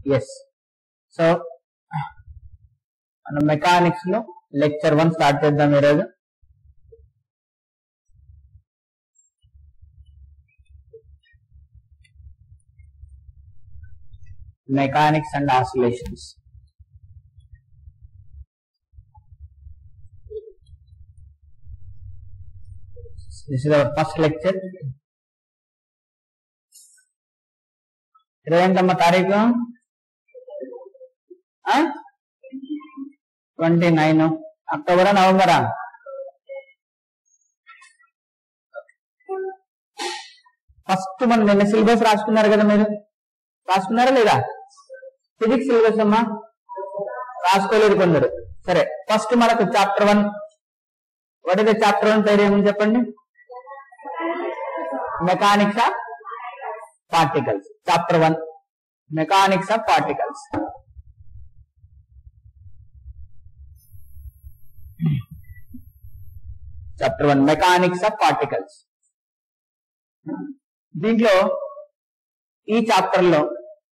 Yes so మనం mechanics లో lecture one start చేద్దాం ఈరోజు mechanics and oscillations this is our first lecture ఇరవై ఎంతమ్మ తారీఖు ట్వంటీ నైన్ అక్టోబరా నవంబరా ఫస్ట్ మనం నిన్న సిలబస్ రాసుకున్నారు కదా మీరు రాసుకున్నారా లేదా ఫిజిక్స్ సిలబస్ అమ్మా రాసుకోలేదు కొందరు సరే ఫస్ట్ మనకు chapter one what is chapter one పేరు ఏమని చెప్పండి mechanics of particles chapter one mechanics of particles chapter one mechanics of particles దీంట్లో ఈ చాప్టర్ లో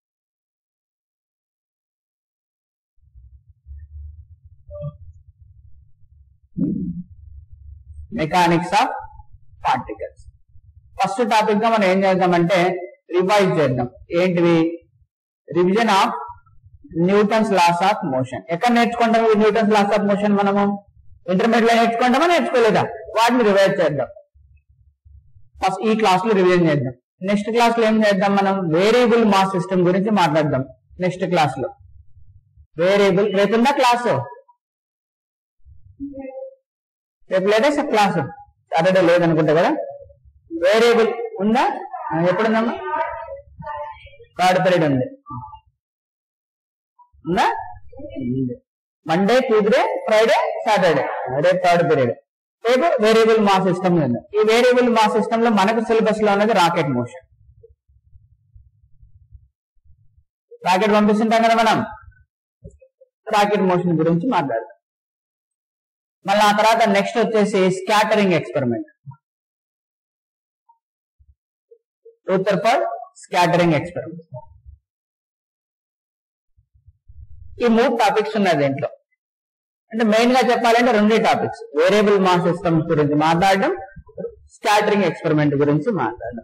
mechanics of particles first topic గా మనం ఏం చేద్దామంటే రివైజ్ చేద్దాం ఏంటివి revision of Newton's laws of motion ఎక్కడ నేర్చుకుంటాం ఈ న్యూటన్స్ లాస్ ఆఫ్ మోషన్ మనము ఇంటర్మీడియట్ లో నేర్చుకుంటామా నేర్చుకోలేదా వాటిని రివైజ్ చేద్దాం ఫస్ట్ ఈ క్లాస్ లో రివిజన్ చేద్దాం నెక్స్ట్ క్లాస్ లో ఏం చేద్దాం మనం వేరియబుల్ మాస్ సిస్టమ్ గురించి మాట్లాడదాం నెక్స్ట్ క్లాస్ లో వేరియబుల్ రేపుందా క్లాసు రేపు లేదా సార్ క్లాసు సాటర్డే లేదనుకుంటా కదా వేరియబుల్ ఉందా ఆ, ఎప్పుడుందమ్మా థర్డ్ పీరియడ్ ఉంది ఉందా ఉంది మండే ట్యూస్డే ఫ్రైడే సాటర్డే రేపు థర్డ్ పీరియడ్ రేపు వేరియబుల్ మా సిస్టమ్ ఉంది ఈ వేరియబుల్ మా సిస్టమ్ లో మనకు సిలబస్ లో ఉన్నది రాకెట్ మోషన్ రాకెట్ పంపిస్తుంటాం కదా మనం రాకెట్ మోషన్ గురించి మాట్లాడదాం మళ్ళీ ఆ తర్వాత నెక్స్ట్ వచ్చేసి scattering experiment Rutherford scattering experiment ఈ మూడు టాపిక్స్ ఉన్నాయి దీంట్లో అంటే మెయిన్ గా చెప్పాలంటే రెండే టాపిక్స్ వేరియబుల్ మాస్ సిస్టమ్స్ గురించి మాట్లాడడం స్కాటరింగ్ ఎక్స్పెరిమెంట్ గురించి మాట్లాడడం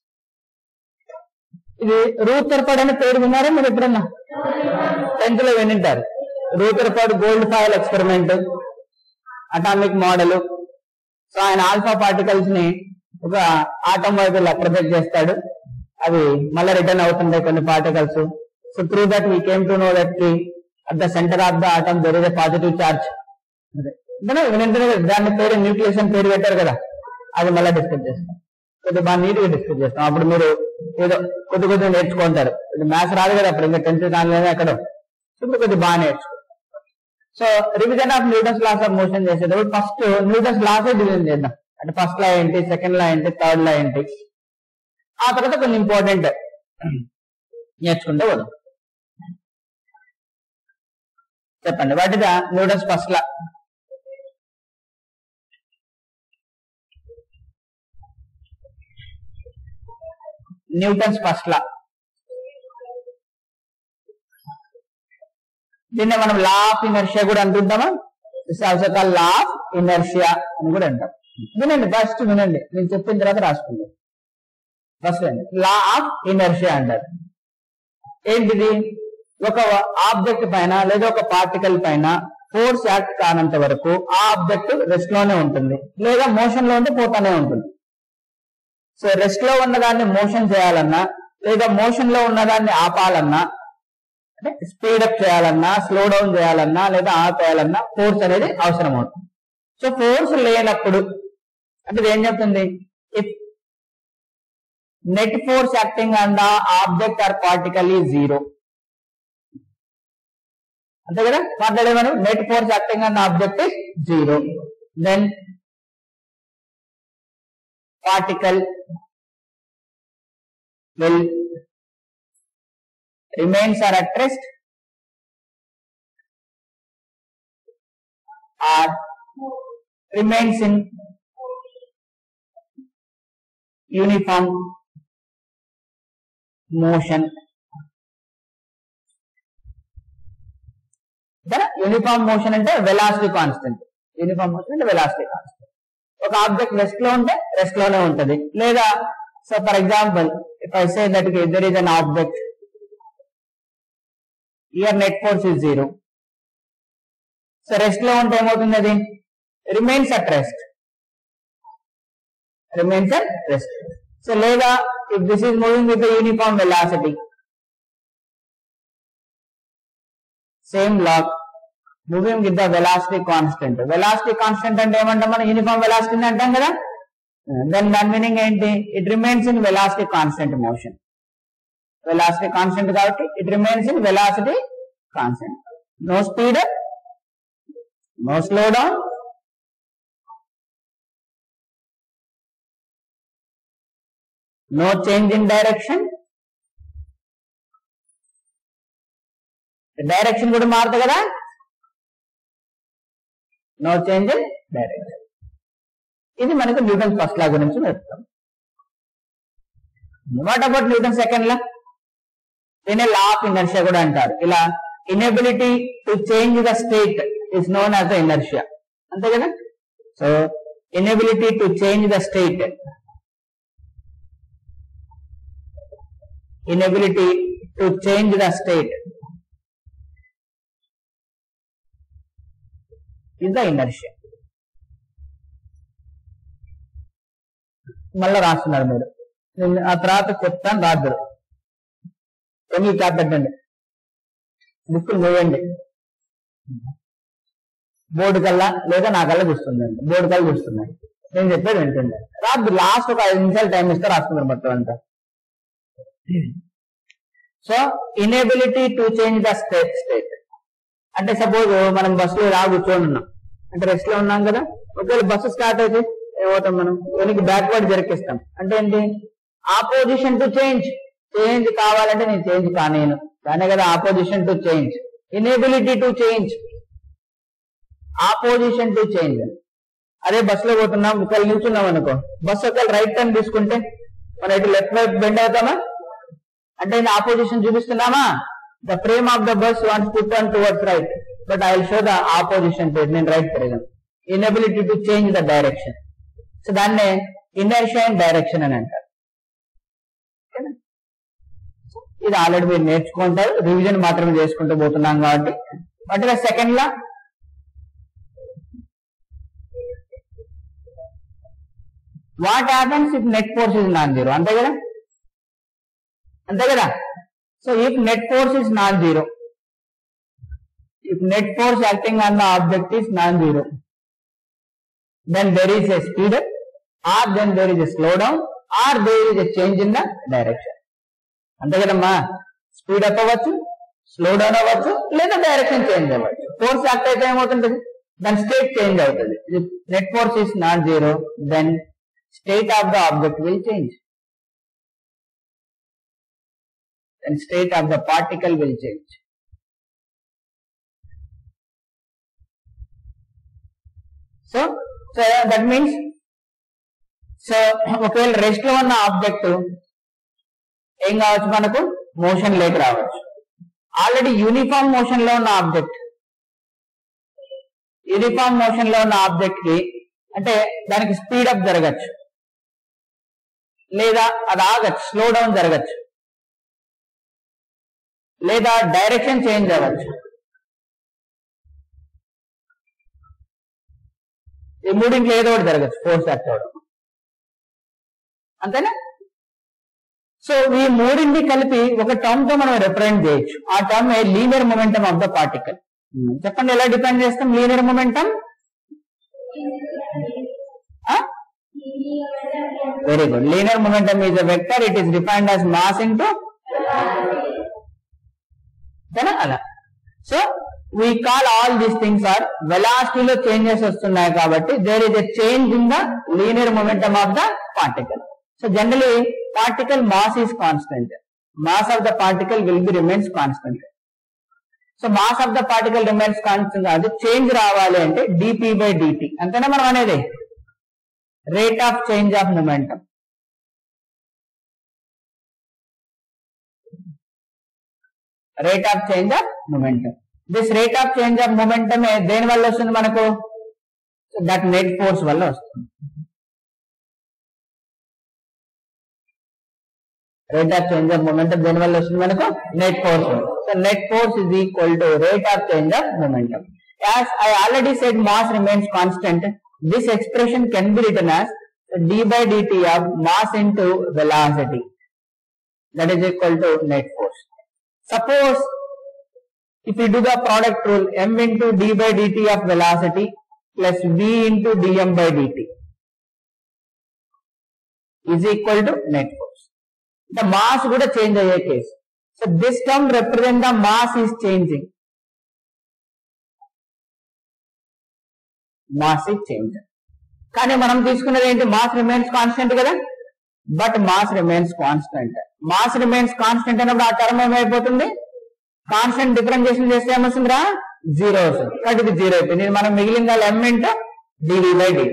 ఇది రూథర్ఫర్డ్ అనే పేరు విన్నారా మీరు ఎప్పుడన్నా టెన్త్ లో వినింటారు Rutherford gold foil experiment atomic model so ఆయన ఆల్ఫా పార్టికల్స్ ని ఒక ఆటం వైపు ఇలా ప్రొజెక్ట్ చేస్తాడు అవి మళ్ళీ రిటర్న్ అవుతుంటాయి కొన్ని particles so through that we came to know that కి at the centre of the atom there is a positive charge దాని పేరు న్యూక్లియస్ అని పేరు పెట్టారు కదా అది మళ్ళీ డిస్కస్ చేస్తాం కొద్దిగా బాగా నీట్ గా డిస్కస్ చేస్తాం అప్పుడు మీరు ఏదో కొద్ది కొద్దిగా నేర్చుకుంటారు మ్యాథ్స్ రాదు కదా అప్పుడు ఇంకా టెన్త్ దానిలోనే ఎక్కడ ఇప్పుడు కొద్దిగా బాగా నేర్చుకో so revision of Newton's laws of motion చేసేటప్పుడు ఫస్ట్ న్యూటన్స్ లాస్ డివిజన్ చేద్దాం అంటే ఫస్ట్ లా ఏంటి సెకండ్ లా ఏంటి థర్డ్ లా ఏంటి ఆ తర్వాత కొన్ని ఇంపార్టెంట్ నేర్చుకుంటే వద్దు చెప్పండి what is Newton's first law Newton's first law దీన్ని మనం లా ఆఫ్ ఇనర్షియా కూడా అంటుంటామా ఆల్సో లా ఆఫ్ ఇనర్షియా అని కూడా అంటాం వినండి ఫస్ట్ వినండి నేను చెప్పిన తర్వాత రాసుకుందాం ఫస్ట్ లా ఆఫ్ ఇనర్షియా అంటారు ఏంటిది ఒక ఆబ్జెక్ట్ పైన లేదా ఒక పార్టికల్ పైన ఫోర్స్ యాక్ట్ కానంత వరకు ఆ ఆబ్జెక్ట్ రెస్ట్ లోనే ఉంటుంది లేదా మోషన్ లో ఉంటే పోతానే ఉంటుంది సో రెస్ట్ లో ఉన్నదాన్ని మోషన్ చేయాలన్నా లేదా మోషన్ లో ఉన్నదాన్ని ఆపాలన్నా అంటే స్పీడ్ అప్ చేయాలన్నా స్లో డౌన్ చేయాలన్నా లేదా ఆపేయాలన్నా ఫోర్స్ అనేది అవసరం అవుతుంది సో ఫోర్స్ లేనప్పుడు అంటే ఇది ఏం చెప్తుంది if net force acting on the object or particle is zero అంతే కదా మాట్లాడే మనం net force acting on the object is zero then particle will remains are at rest or remains in uniform motion uniform motion అంటే velocity constant uniform motion అంటే velocity constant ఒక object rest లో ఉంటే rest లోనే ఉంటది లేదా so for example if I say that there is an object where net force is zero so rest లో ఉంటే ఏమవుతుంది అది remains at rest remains at rest so లేదా if this is moving with uniform velocity same like moving with the velocity constant velocity constant అంటే ఏమంటాం మనం uniform velocity అంటాం కదా దెన్ దాని మీనింగ్ ఏంటి it remains in velocity constant motion velocity constant కాబట్టి it remains in velocity constant no speed no slow down no change in direction direction కూడా మారుతుంది కదా నో చేంజ్ ఇన్ డైరెక్షన్ ఇది మనకు న్యూటన్ ఫస్ట్ లా గురించి నేర్పుతాం what about Newton second law దీన్ని law of inertia కూడా అంటారు ఇలా inability to change the state is known as the inertia అంతే కదా so inability to change the state inability to change the state is the inertia. మళ్ళా రాస్తున్నారు మీరు నేను ఆ తర్వాత చెప్తాను రాద్దరు ఎన్ని క్యాప్ పెట్టండి బుక్కులు వేయండి బోర్డు కల్లా లేదా నా కల్లా చూస్తుందండి బోర్డు కల్లా చూస్తున్నాను నేను చెప్పేది ఏంటండి రాదు లాస్ట్ ఒక ఐదు నిమిషాలు టైం ఇస్తే రాస్తున్నారు మొత్తం అంతా so inability to change the state state అంటే సపోజ్ మనం బస్సులో రా కూర్చొని ఉన్నాం అంటే రెస్ట్ లో ఉన్నాం కదా ఒకవేళ బస్సు స్టార్ట్ అయితే ఏమవుతాం మనం వెనక్కి బ్యాక్వర్డ్ జరిపిస్తాం అంటే ఏంటి ఆపోజిషన్ టు చేంజ్ చేంజ్ కావాలంటే నేను చేంజ్ కానేను దానే కదా opposition to change inability to change opposition to change అదే బస్సులో పోతున్నాం ఒకవేళ నిల్చున్నాం అనుకో బస్సు ఒకవేళ రైట్ టర్న్ తీసుకుంటే మనం ఇటు లెఫ్ట్ వైపు బెండ్ అవుతామా అంటే ఆపోజిషన్ చూపిస్తున్నామా the frame of the bus wants to turn towards right but I will show the opposition to నేను రైట్ తిరిగాను inability to change the direction so దాన్నే ఇనర్షియా అండ్ డైరెక్షన్ అని అంటారు ఓకేనా? ఇది ఆల్రెడీ మీరు నేర్చుకుంటారు రివిజన్ మాత్రమే చేసుకుంటూ పోతున్నాం కాబట్టి అంటే second law what happens if net force is non zero అంతే కదా అంతే కదా so if net force is non zero if net force acting on the object is non zero then there is a speed up or then there is a slow down or there is a change in the direction అంతే కదమ్మా speed up అవ్వచ్చు slow down అవ్వచ్చు లేదా direction change అవ్వచ్చు force act అయితే ఏమవుతుంటది దాని state change అవుతుంది net force is not zero then state of the object will change then state of the particle will change so so that means so ఒకవేళ rest లో ఉన్న object ఏం కావచ్చు మనకు మోషన్ లేక రావచ్చు ఆల్రెడీ యూనిఫామ్ మోషన్ లో ఉన్న ఆబ్జెక్ట్ యూనిఫామ్ మోషన్ లో ఉన్న ఆబ్జెక్ట్ కి అంటే దానికి స్పీడ్ అప్ జరగచ్చు లేదా అది ఆగచ్చు స్లో డౌన్ జరగచ్చు లేదా డైరెక్షన్ చేంజ్ అవ్వచ్చు ఈ మూడింట్లో ఏదో ఒకటి జరగచ్చు ఫోర్స్ యాక్ట్ అవడం అంతేనా సో ఈ మూడింటి కలిపి ఒక టర్మ్ తో మనం రిప్రజెంట్ చేయొచ్చు ఆ term linear momentum of the particle చెప్పండి ఎలా డిపెండ్ చేస్తాం linear momentum very good linear momentum is a vector it is defined as mass into అంతేనా అలా so we call all these things are వెలాసిటీలో చేంజెస్ వస్తున్నాయి కాబట్టి there is a change in the linear momentum of the particle so generally particle mass is constant mass of the particle will be remains constant so mass of the particle remains constant కాదు change రావాలి అంటే dp by dt అంతేనా మనం అనేది rate of change of momentum rate of change of momentum this rate of change of momentum దేని వల్ల వస్తుంది మనకు దట్ నెట్ ఫోర్స్ వల్ల వస్తుంది rate of change of momentum దేని వల్ల వస్తుంది మనకు net force so net force is equal to rate of change of momentum as I already said mass remains constant this expression can be return as d by dt of mass into velocity that is equal to net force suppose if you do the product rule m into d by dt of velocity plus v into dm by dt is equal to net force. The mass కూడా change అయ్యే case so this term represent the mass is changing mass is change కానీ మనం తీసుకున్నది ఏంటి mass remains constant కదా but mass remains constant mass remains constant అన్నప్పుడు ఆ term ఏమైపోతుంది కాన్స్టెంట్ డిఫరెన్షియేషన్ చేస్తే ఏమొస్తుందిరా జీరో వస్తుంది కాబట్టి ఇది జీరో అయిపోయింది ఇది మనం మిగిలిన m into dv by d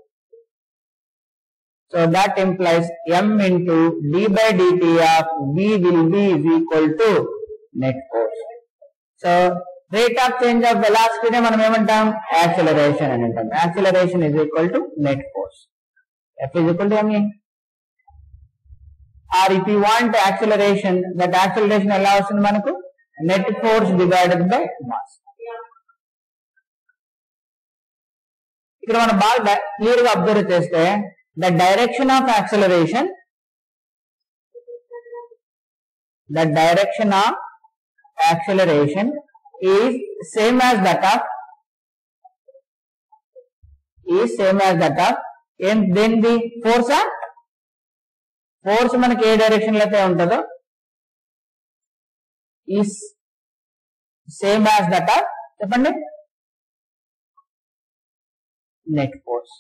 so that implies m into d by dt of v will be is equal to net force so rate of change of వెలాసిటీనే మనం ఏమంటాం యాక్సిలరేషన్ అని అంటాం acceleration is equal to net force F is equal to ma or if you want acceleration that acceleration ఎలా వస్తుంది మనకు net force divided by mass ఇక్కడ మనం బాగా క్లియర్ గా అబ్జర్వ్ చేస్తే the direction of acceleration the direction of acceleration is same as that of is same as that of ఏం దేనిది ఫోర్స్ ఫోర్స్ మనకి ఏ డైరెక్షన్ లో అయితే ఉంటుందో is same as that of చెప్పండి నెట్ ఫోర్స్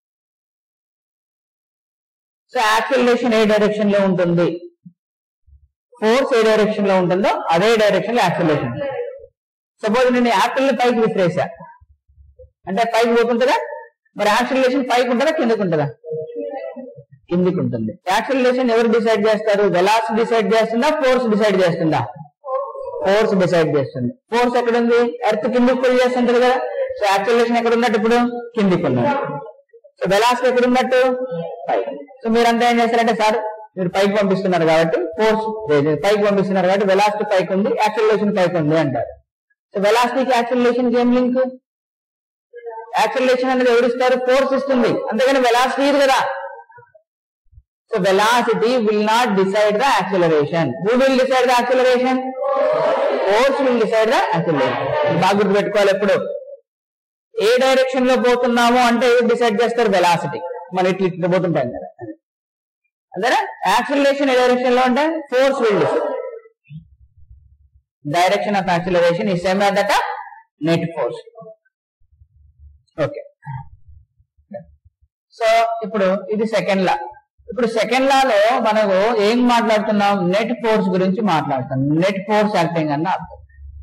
సో యాక్సిలరేషన్ ఏ direction లో ఉంటుంది ఫోర్స్ ఏ డైరెక్షన్ లో ఉంటుందో అదే డైరెక్షన్ లో యాక్సిలరేషన్ సపోజ్ నేను యాపిల్ ని పైకి విసిరేసా అంటే పైకి పోతుంటుందా మరి యాక్సిలరేషన్ పైకి ఉంటుందా కిందకి ఉంటుందా కిందికి ఉంటుంది యాక్సిలరేషన్ ఎవరు డిసైడ్ చేస్తారు వెలాస్ డిసైడ్ చేస్తుందా ఫోర్స్ డిసైడ్ చేస్తుందా ఫోర్స్ డిసైడ్ చేస్తుంది ఫోర్స్ ఎక్కడ ఉంది ఎర్త్ కిందికి పుల్ చేస్తుంటది కదా సో యాక్సిలరేషన్ ఎక్కడ ఉన్నట్టు ఇప్పుడు కిందికి ఉన్నది సో వెలాసిటీ ఎక్కడ ఉన్నట్టు పైకి సో మీరంతా ఏం చేస్తారంటే సార్ మీరు పైకి పంపిస్తున్నారు కాబట్టి ఫోర్స్ పైకి పంపిస్తున్నారు కాబట్టి వెలాసిటీ పైకి ఉంది యాక్సిలరేషన్ పైకి ఉంది అంటారు సో వెలాసిటీకి యాక్సిలరేషన్ ఏం లింక్ యాక్సిలరేషన్ అనేది ఎవరిస్తారు ఫోర్స్ ఇస్తుంది అంతేగాని వెలాసిటీ ఇది కదా so velocity will not decide the acceleration who will decide the acceleration force will decide the acceleration బాగా గుర్తుపెట్టుకోవాలి ఎప్పుడు ఏ డైరెక్షన్ లో పోతున్నాము అంటే ఎవరు డిసైడ్ చేస్తారు వెలాసిటీ మన ఇట్లా ఇట్లా పోతుంటాం కదా అంతేనా యాక్సిలరేషన్ ఏ డైరెక్షన్ లో ఉంటే force will decide direction of acceleration ఈ same that net force okay so ఇప్పుడు ఇది సెకండ్ లా ఇప్పుడు సెకండ్ లాలో మనకు ఏం మాట్లాడుతున్నాం నెట్ ఫోర్స్ గురించి మాట్లాడుతున్నాం నెట్ ఫోర్స్ యాక్టింగ్ అన్న అర్థం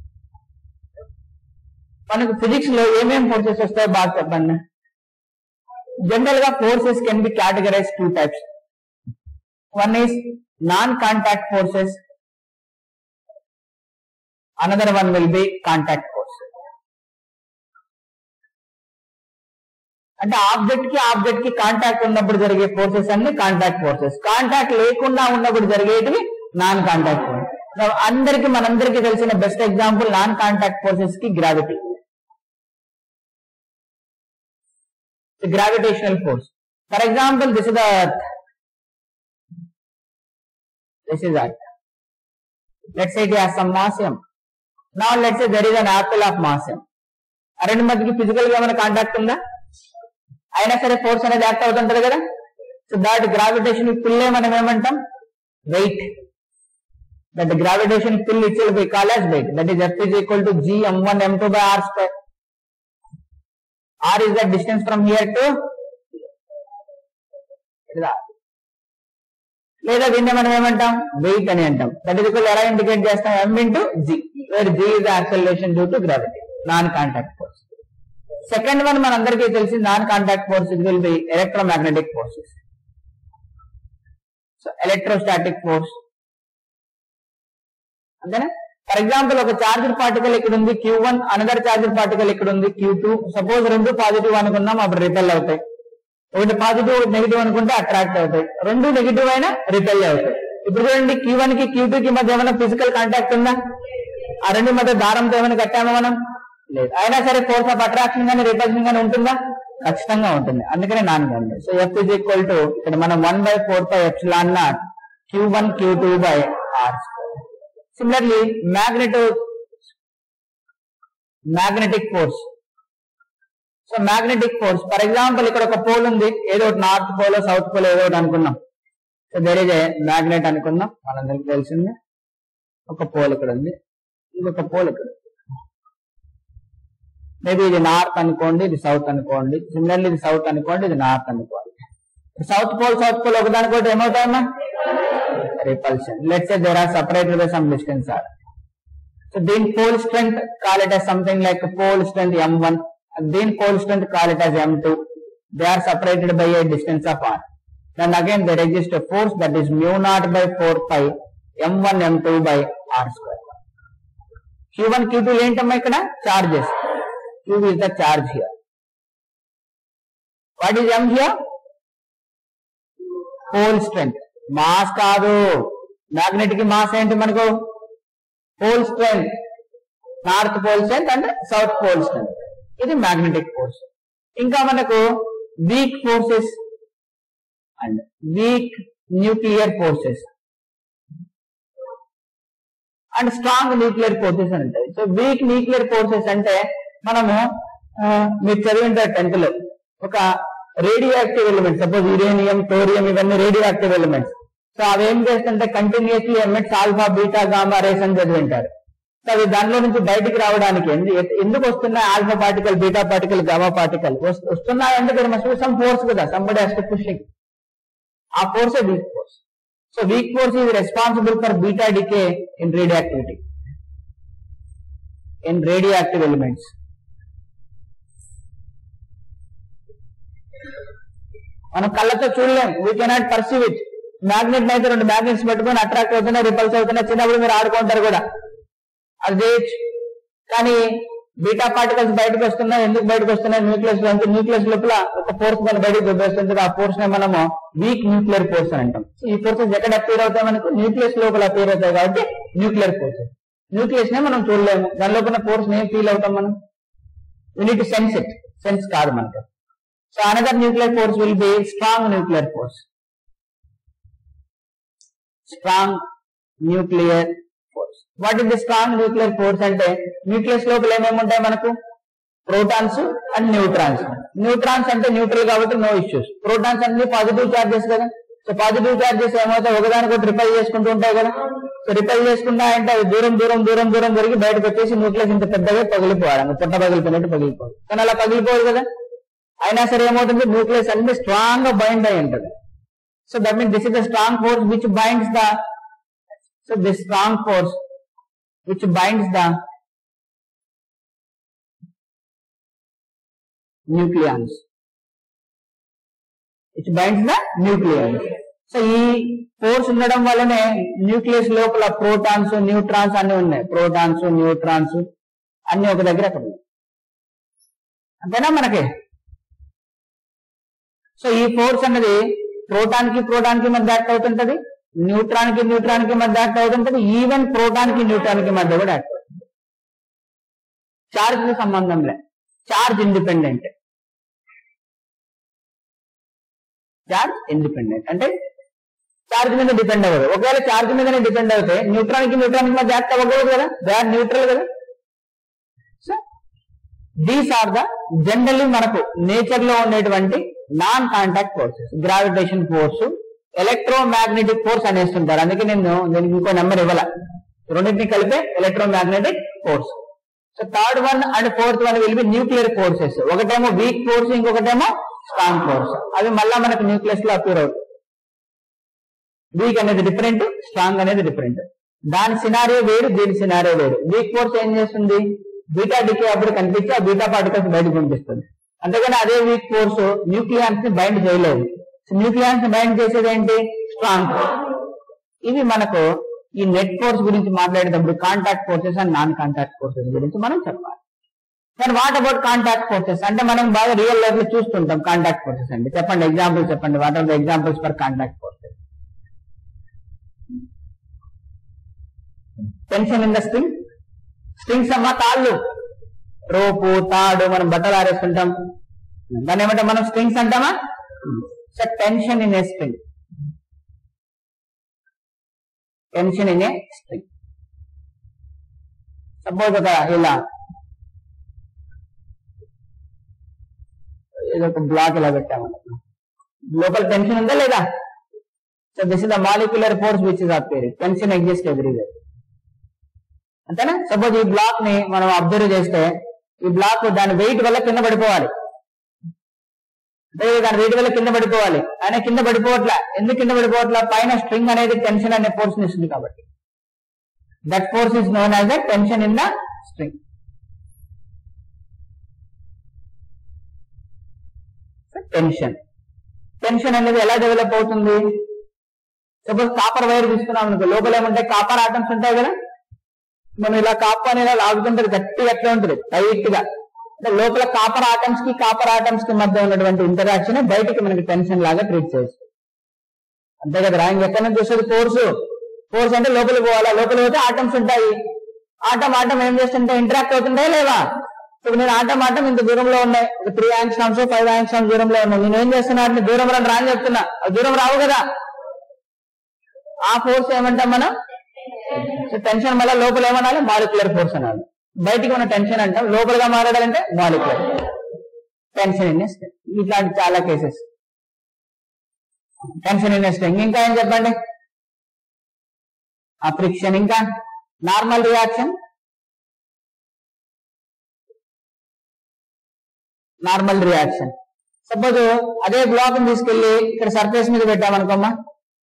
మనకు ఫిజిక్స్ లో ఏమేం ఫోర్సెస్ వస్తాయో బాగా చెప్పండి జనరల్ గా forces can be categorize two types one is non contact forces another one will be contact force అంటే ఆబ్జెక్ట్ కి ఆబ్జెక్ట్ కి కాంటాక్ట్ ఉన్నప్పుడు జరిగే ఫోర్సెస్ అన్ని కాంటాక్ట్ ఫోర్సెస్ కాంటాక్ట్ లేకుండా ఉన్నప్పుడు జరిగేటివి నాన్ కాంటాక్ట్ ఫోర్సెస్ అందరికి మనందరికి తెలిసిన best example non contact forces కి gravity gravitational force. For example, this is the earth. This is earth. Let's say it has some mass m. Now let's say there is an apple of mass m. ఆ రెండు మధ్యకి physical గా ఏమైనా contact ఉందా అయినా సరే force అనేది act అవుతుంటది కదా సో దాట్ గ్రావిటేషన్ పుల్లే మనం ఏమంటాం weight that gravitation pull it by call as weight that is F is equal to G M one M two by R square R is the distance from here to లేదా దీన్ని మనం ఏమంటాం wait అని అంటాం that is ఎలా indicate చేస్తాం M into G where G is acceleration due to gravity non contact force second one మనందరికీ తెలిసి non contact forces will be electromagnetic forces so electrostatic force అంతేనా ఫర్ ఎగ్జాంపుల్ ఒక charged particle ఇక్కడ ఉంది Q one another charged particle ఇక్కడ ఉంది Q two suppose రెండు positive అనుకున్నాం అప్పుడు రిపెల్ అవుతాయి ఒకటి పాజిటివ్ ఒకటి నెగిటివ్ అనుకుంటే అట్రాక్ట్ అవుతాయి రెండు నెగిటివ్ అయినా రిపెల్ అవుతాయి ఇప్పుడు చూడండి క్యూ వన్ కి క్యూ టూ కి మధ్య ఏమైనా ఫిజికల్ కాంటాక్ట్ ఉందా ఆ రెండు మధ్య దారంతో ఏమైనా కట్టామా మనం లేదు అయినా సరే ఫోర్స్ ఆఫ్ అట్రాక్షన్ కానీ రిపల్షన్ కానీ ఉంటుందా ఖచ్చితంగా ఉంటుంది అందుకనే నాన్ ఉంది so F is equal to ఇక్కడ మనం one by four by epsilon naught Q one Q two by R similarly magnetic magnetic force so magnetic force for example ఇక్కడ ఒక పోల్ ఉంది ఏదో ఒకటి నార్త్ పోల్ సౌత్ పోల్ ఏదో ఒకటి అనుకున్నాం so there is a magnet అనుకున్నాం మనందరికి తెలిసిందే ఒక పోల్ ఇక్కడ ఉంది ఇది ఒక పోల్ ఇక్కడ మేబీ ఇది నార్త్ అనుకోండి ఇది సౌత్ అనుకోండి సిమిలర్లీ ఇది సౌత్ అనుకోండి ఇది నార్త్ అనుకోండి సౌత్ పోల్ సౌత్ పోల్ ఒకదానికోటి ఏమవుతాయమ్మా repulsion let's there are separated by some distance R so దీని pole strength call it as something like pole strength M one దీని pole strength call it as M two they are separated by a distance of R then again there exists a force that is mu naught by 4 pi m1 m2 by r square q1 q2 ఏంటమ్మా ఇక్కడ charges q is the charge here what is m here pole strength mass కాదు magnet కి mass ఏంటి మనకు pole strength north pole strength and south pole strength ఇది magnetic force ఇంకా మనకు weak forces and weak nuclear forces and strong nuclear forces అని ఉంటాయి so weak nuclear forces అంటే మనము ఆ, మీరు చదివింటారు టెన్త్ లో ఒక radioactive element suppose uranium thorium ఇవన్నీ రేడియో యాక్టివ్ ఎలిమెంట్స్ సో అవి ఏం చేస్తుంటే continuously emits alpha beta gamma rays అని చదివింటారు సో అవి దానిలో నుంచి బయటికి రావడానికి ఎందు- ఎందుకు వస్తున్నాయి alpha particle beta particle gamma particle వస్తున్నాయంటే there must be some force కదా సంబడి has to pushing ఆ force weak force so weak force is responsible for beta decay in radioactivity in radioactive elements మనం కళ్ళతో చూడలేం we cannot perceive it magnet అయితే రెండు magnets పెట్టుకొని attract అవుతున్నాయి repulse అవుతున్నాయి చిన్నప్పుడు మీరు ఆడుకుంటారు కూడా అది చేయొచ్చు కానీ బీటా పార్టికల్స్ బయటకు వస్తున్నాయి ఎందుకు బయటకు వస్తున్నాయి న్యూక్లియస్ అంటే న్యూక్లియస్ లోపల ఒక ఫోర్స్ మన బయటకు దొబ్బేస్తుంది ఆ ఫోర్స్ నే మనము వీక్ న్యూక్లియర్ ఫోర్స్ అని అంటాం So, ఈ ఫోర్సెస్ ఎక్కడ అపీర్ అవుతాయి మనకు న్యూక్లియస్ లోపల అపీర్ అవుతాయి కాబట్టి న్యూక్లియర్ ఫోర్సెస్ న్యూక్లియస్ నే మనం చూడలేము దాని లోపల ఫోర్స్ ఏం ఫీల్ అవుతాం మనం యూనిట్ సెన్స్ ఇట్ సెన్స్ కాదు మనకు so another nuclear force will be strong nuclear force strong nuclear force what is the strong nuclear force అంటే న్యూక్లియస్ లోపల ఏమేమి ఉంటాయి మనకు ప్రోటాన్స్ అండ్ న్యూట్రాన్స్ న్యూట్రాన్స్ అంటే న్యూట్రల్ కాబట్టి నో ఇష్యూస్ ప్రోటాన్స్ అన్ని పాజిటివ్ చార్జెస్ కదా సో పాజిటివ్ చార్జెస్ ఏమవుతాయి ఒకదానికొకటి రిపెల్ చేసుకుంటూ ఉంటాయి కదా సో రిపెల్ చేసుకుంటా అంటే అవి దూరం దూరం దూరం దూరం జరిగి బయటకు వచ్చేసి న్యూక్లియస్ ఇంత పెద్దగా పగిలిపోవాలి పుట్ట పగిలిపోయినట్టు పగిలిపోవాలి కానీ అలా పగిలిపోదు కదా అయినా సరే ఏమవుతుంది న్యూక్లియస్ అన్ని స్ట్రాంగ్ గా బైండ్ అయి ఉంటుంది so that mean this is the strong force which binds the so this strong force which binds the nucleons which binds the nucleons so ఈ ఫోర్స్ ఉండడం వల్లనే న్యూక్లియస్ లోపల ప్రోటాన్స్ న్యూట్రాన్స్ అన్ని ఉన్నాయి ప్రోటాన్స్ న్యూట్రాన్స్ అన్ని ఒక దగ్గర అక్కడ ఉన్నాయి అంతేనా మనకి సో ఈ ఫోర్స్ అన్నది ప్రోటాన్ కి ప్రోటాన్ కి మధ్య యాక్ట్ అవుతుంటది న్యూట్రాన్ కి న్యూట్రాన్ కి మధ్య యాక్ట్ అవుతుంటది ఈవెన్ ప్రోటాన్ కి న్యూట్రాన్ కి మధ్య కూడా యాక్ట్ అవుతుంది చార్జ్ కి సంబంధం లే చార్జ్ ఇండిపెండెంట్ చార్జ్ ఇండిపెండెంట్ అంటే చార్జ్ మీద డిపెండ్ అవ్వదు ఒకవేళ చార్జ్ మీదనే డిపెండ్ అవుతే న్యూట్రాన్ కి న్యూట్రాన్ కి మధ్య యాక్ట్ అవ్వకూడదు కదా దే ఆర్ న్యూట్రల్ కదా so these are the generally మనకు నేచర్ లో ఉండేటువంటి non contact forces gravitation force electromagnetic force అనేస్తుంటారు అందుకే నేను దీనికి ఇంకో నెంబర్ ఇవ్వాల రెండింటిని కలిపే electromagnetic force so third one and fourth one will be nuclear forces ఒకటేమో వీక్ ఫోర్స్ ఇంకొకటేమో స్ట్రాంగ్ ఫోర్స్ అవి మళ్ళా మనకు న్యూక్లియస్ లో అపీర్ అవుతాయి వీక్ అనేది డిఫరెంట్ స్ట్రాంగ్ అనేది డిఫరెంట్ దాని సినారియో వేరు దీని సినారియో వేరు వీక్ ఫోర్స్ ఏం చేస్తుంది బీటా డికే అప్పుడు కనిపించి ఆ బీటా పార్టికల్స్ బయటకు పంపిస్తుంది అంతేగాని అదే వీక్ ఫోర్స్ న్యూక్లియాన్స్ ని బైండ్ చేయలేదు న్యూక్లియాన్స్ ని బైండ్ చేసేది ఏంటి స్ట్రాంగ్ ఫోర్స్ ఇవి మనకు ఈ నెట్ ఫోర్స్ గురించి మాట్లాడేటప్పుడు contact forces and non contact forces గురించి మనం చెప్పాలి కానీ వాట్ అబౌట్ కాంటాక్ట్ ఫోర్సెస్ అంటే మనం బాగా రియల్ లైఫ్ లో చూస్తుంటాం కాంటాక్ట్ ఫోర్సెస్ అండి చెప్పండి ఎగ్జాంపుల్ చెప్పండి what are the examples for contact forces tension in the string strings అమ్మ తాళ్ళు రోపు తాడు మనం బట్టలు ఆరేస్తుంటాం దాన్ని ఏమంటాం మనం స్ట్రింగ్స్ అంటామా so tension in a string tension in a string suppose ఒక ఇలా ఏదో ఒక బ్లాక్ ఇలా పెట్టామన్నమాట లోపల టెన్షన్ ఉందా లేదా so this is the molecular force which is appear tension exist everywhere అంతేనా సపోజ్ ఈ బ్లాక్ ని మనం అబ్జర్వ్ చేస్తే ఈ బ్లాక్ దాని వెయిట్ వల్ల కింద పడిపోవాలి అంటే దాని వెయిట్ వల్ల కింద పడిపోవాలి ఆయన కింద పడిపోవట్లా ఎందుకు కింద పడిపోవట్లా పైన స్ట్రింగ్ అనేది టెన్షన్ అనే ఫోర్స్ ఇస్తుంది కాబట్టి that force is known as the tension in the string tension tension అనేది ఎలా డెవలప్ అవుతుంది సపోజ్ కాపర్ వైర్ తీసుకున్నాం అనుకో లోపల ఏముంటాయి కాపర్ ఆటమ్స్ ఉంటాయి కదా మనం ఇలా కాపర్ ఇలా లాగుతుంటే గట్టిగా ఎట్లా ఉంటుంది టైట్ గా అంటే లోపల కాపర్ ఆటమ్స్ కి కాపర్ ఆటమ్స్ కి మధ్య ఉన్నటువంటి ఇంటరాక్షన్ బయటికి మనకి టెన్షన్ లాగా ట్రీట్ చేస్తుంది అంతే కదా రాయింగ్ ఎక్కడ నుంచి వస్తుంది ఫోర్స్ ఫోర్స్ అంటే లోపలికి పోవాలా లోపల పోతే ఆటమ్స్ ఉంటాయి ఆటం ఆటం ఏం చేస్తుంటే ఇంటరాక్ట్ అవుతుంటాయి లేవా ఇప్పుడు నేను ఆటం ఆటం ఇంత దూరంలో ఉన్నాయి ఒక త్రీ యాంగ్స్టామ్స్ ఫైవ్ యాంగ్స్టామ్స్ దూరంలో ఉన్నాయి నేను ఏం చేస్తున్నా అంటే దూరం రా రా అని చెప్తున్నా అవి దూరం రావు కదా ఆ ఫోర్స్ ఏమంటాం మనం సో టెన్షన్ మళ్ళీ లోపల ఏమనాలి మాలిక్యులర్ ఫోర్స్ అనాలి బయటికి ఉన్న టెన్షన్ అంటాం లోపలగా మారాడాలంటే మాలిక్యులర్ టెన్షన్ ఇన్ ఇట్లాంటి చాలా కేసెస్ టెన్షన్ ఇన్ స్ట్రింగ్ ఇంకా ఏం చెప్పండి ఆ ఫ్రిక్షన్ ఇంకా normal reaction normal reaction suppose అదే బ్లాక్ తీసుకెళ్లి ఇక్కడ సర్ఫేస్ మీద పెట్టామనుకోమ్మా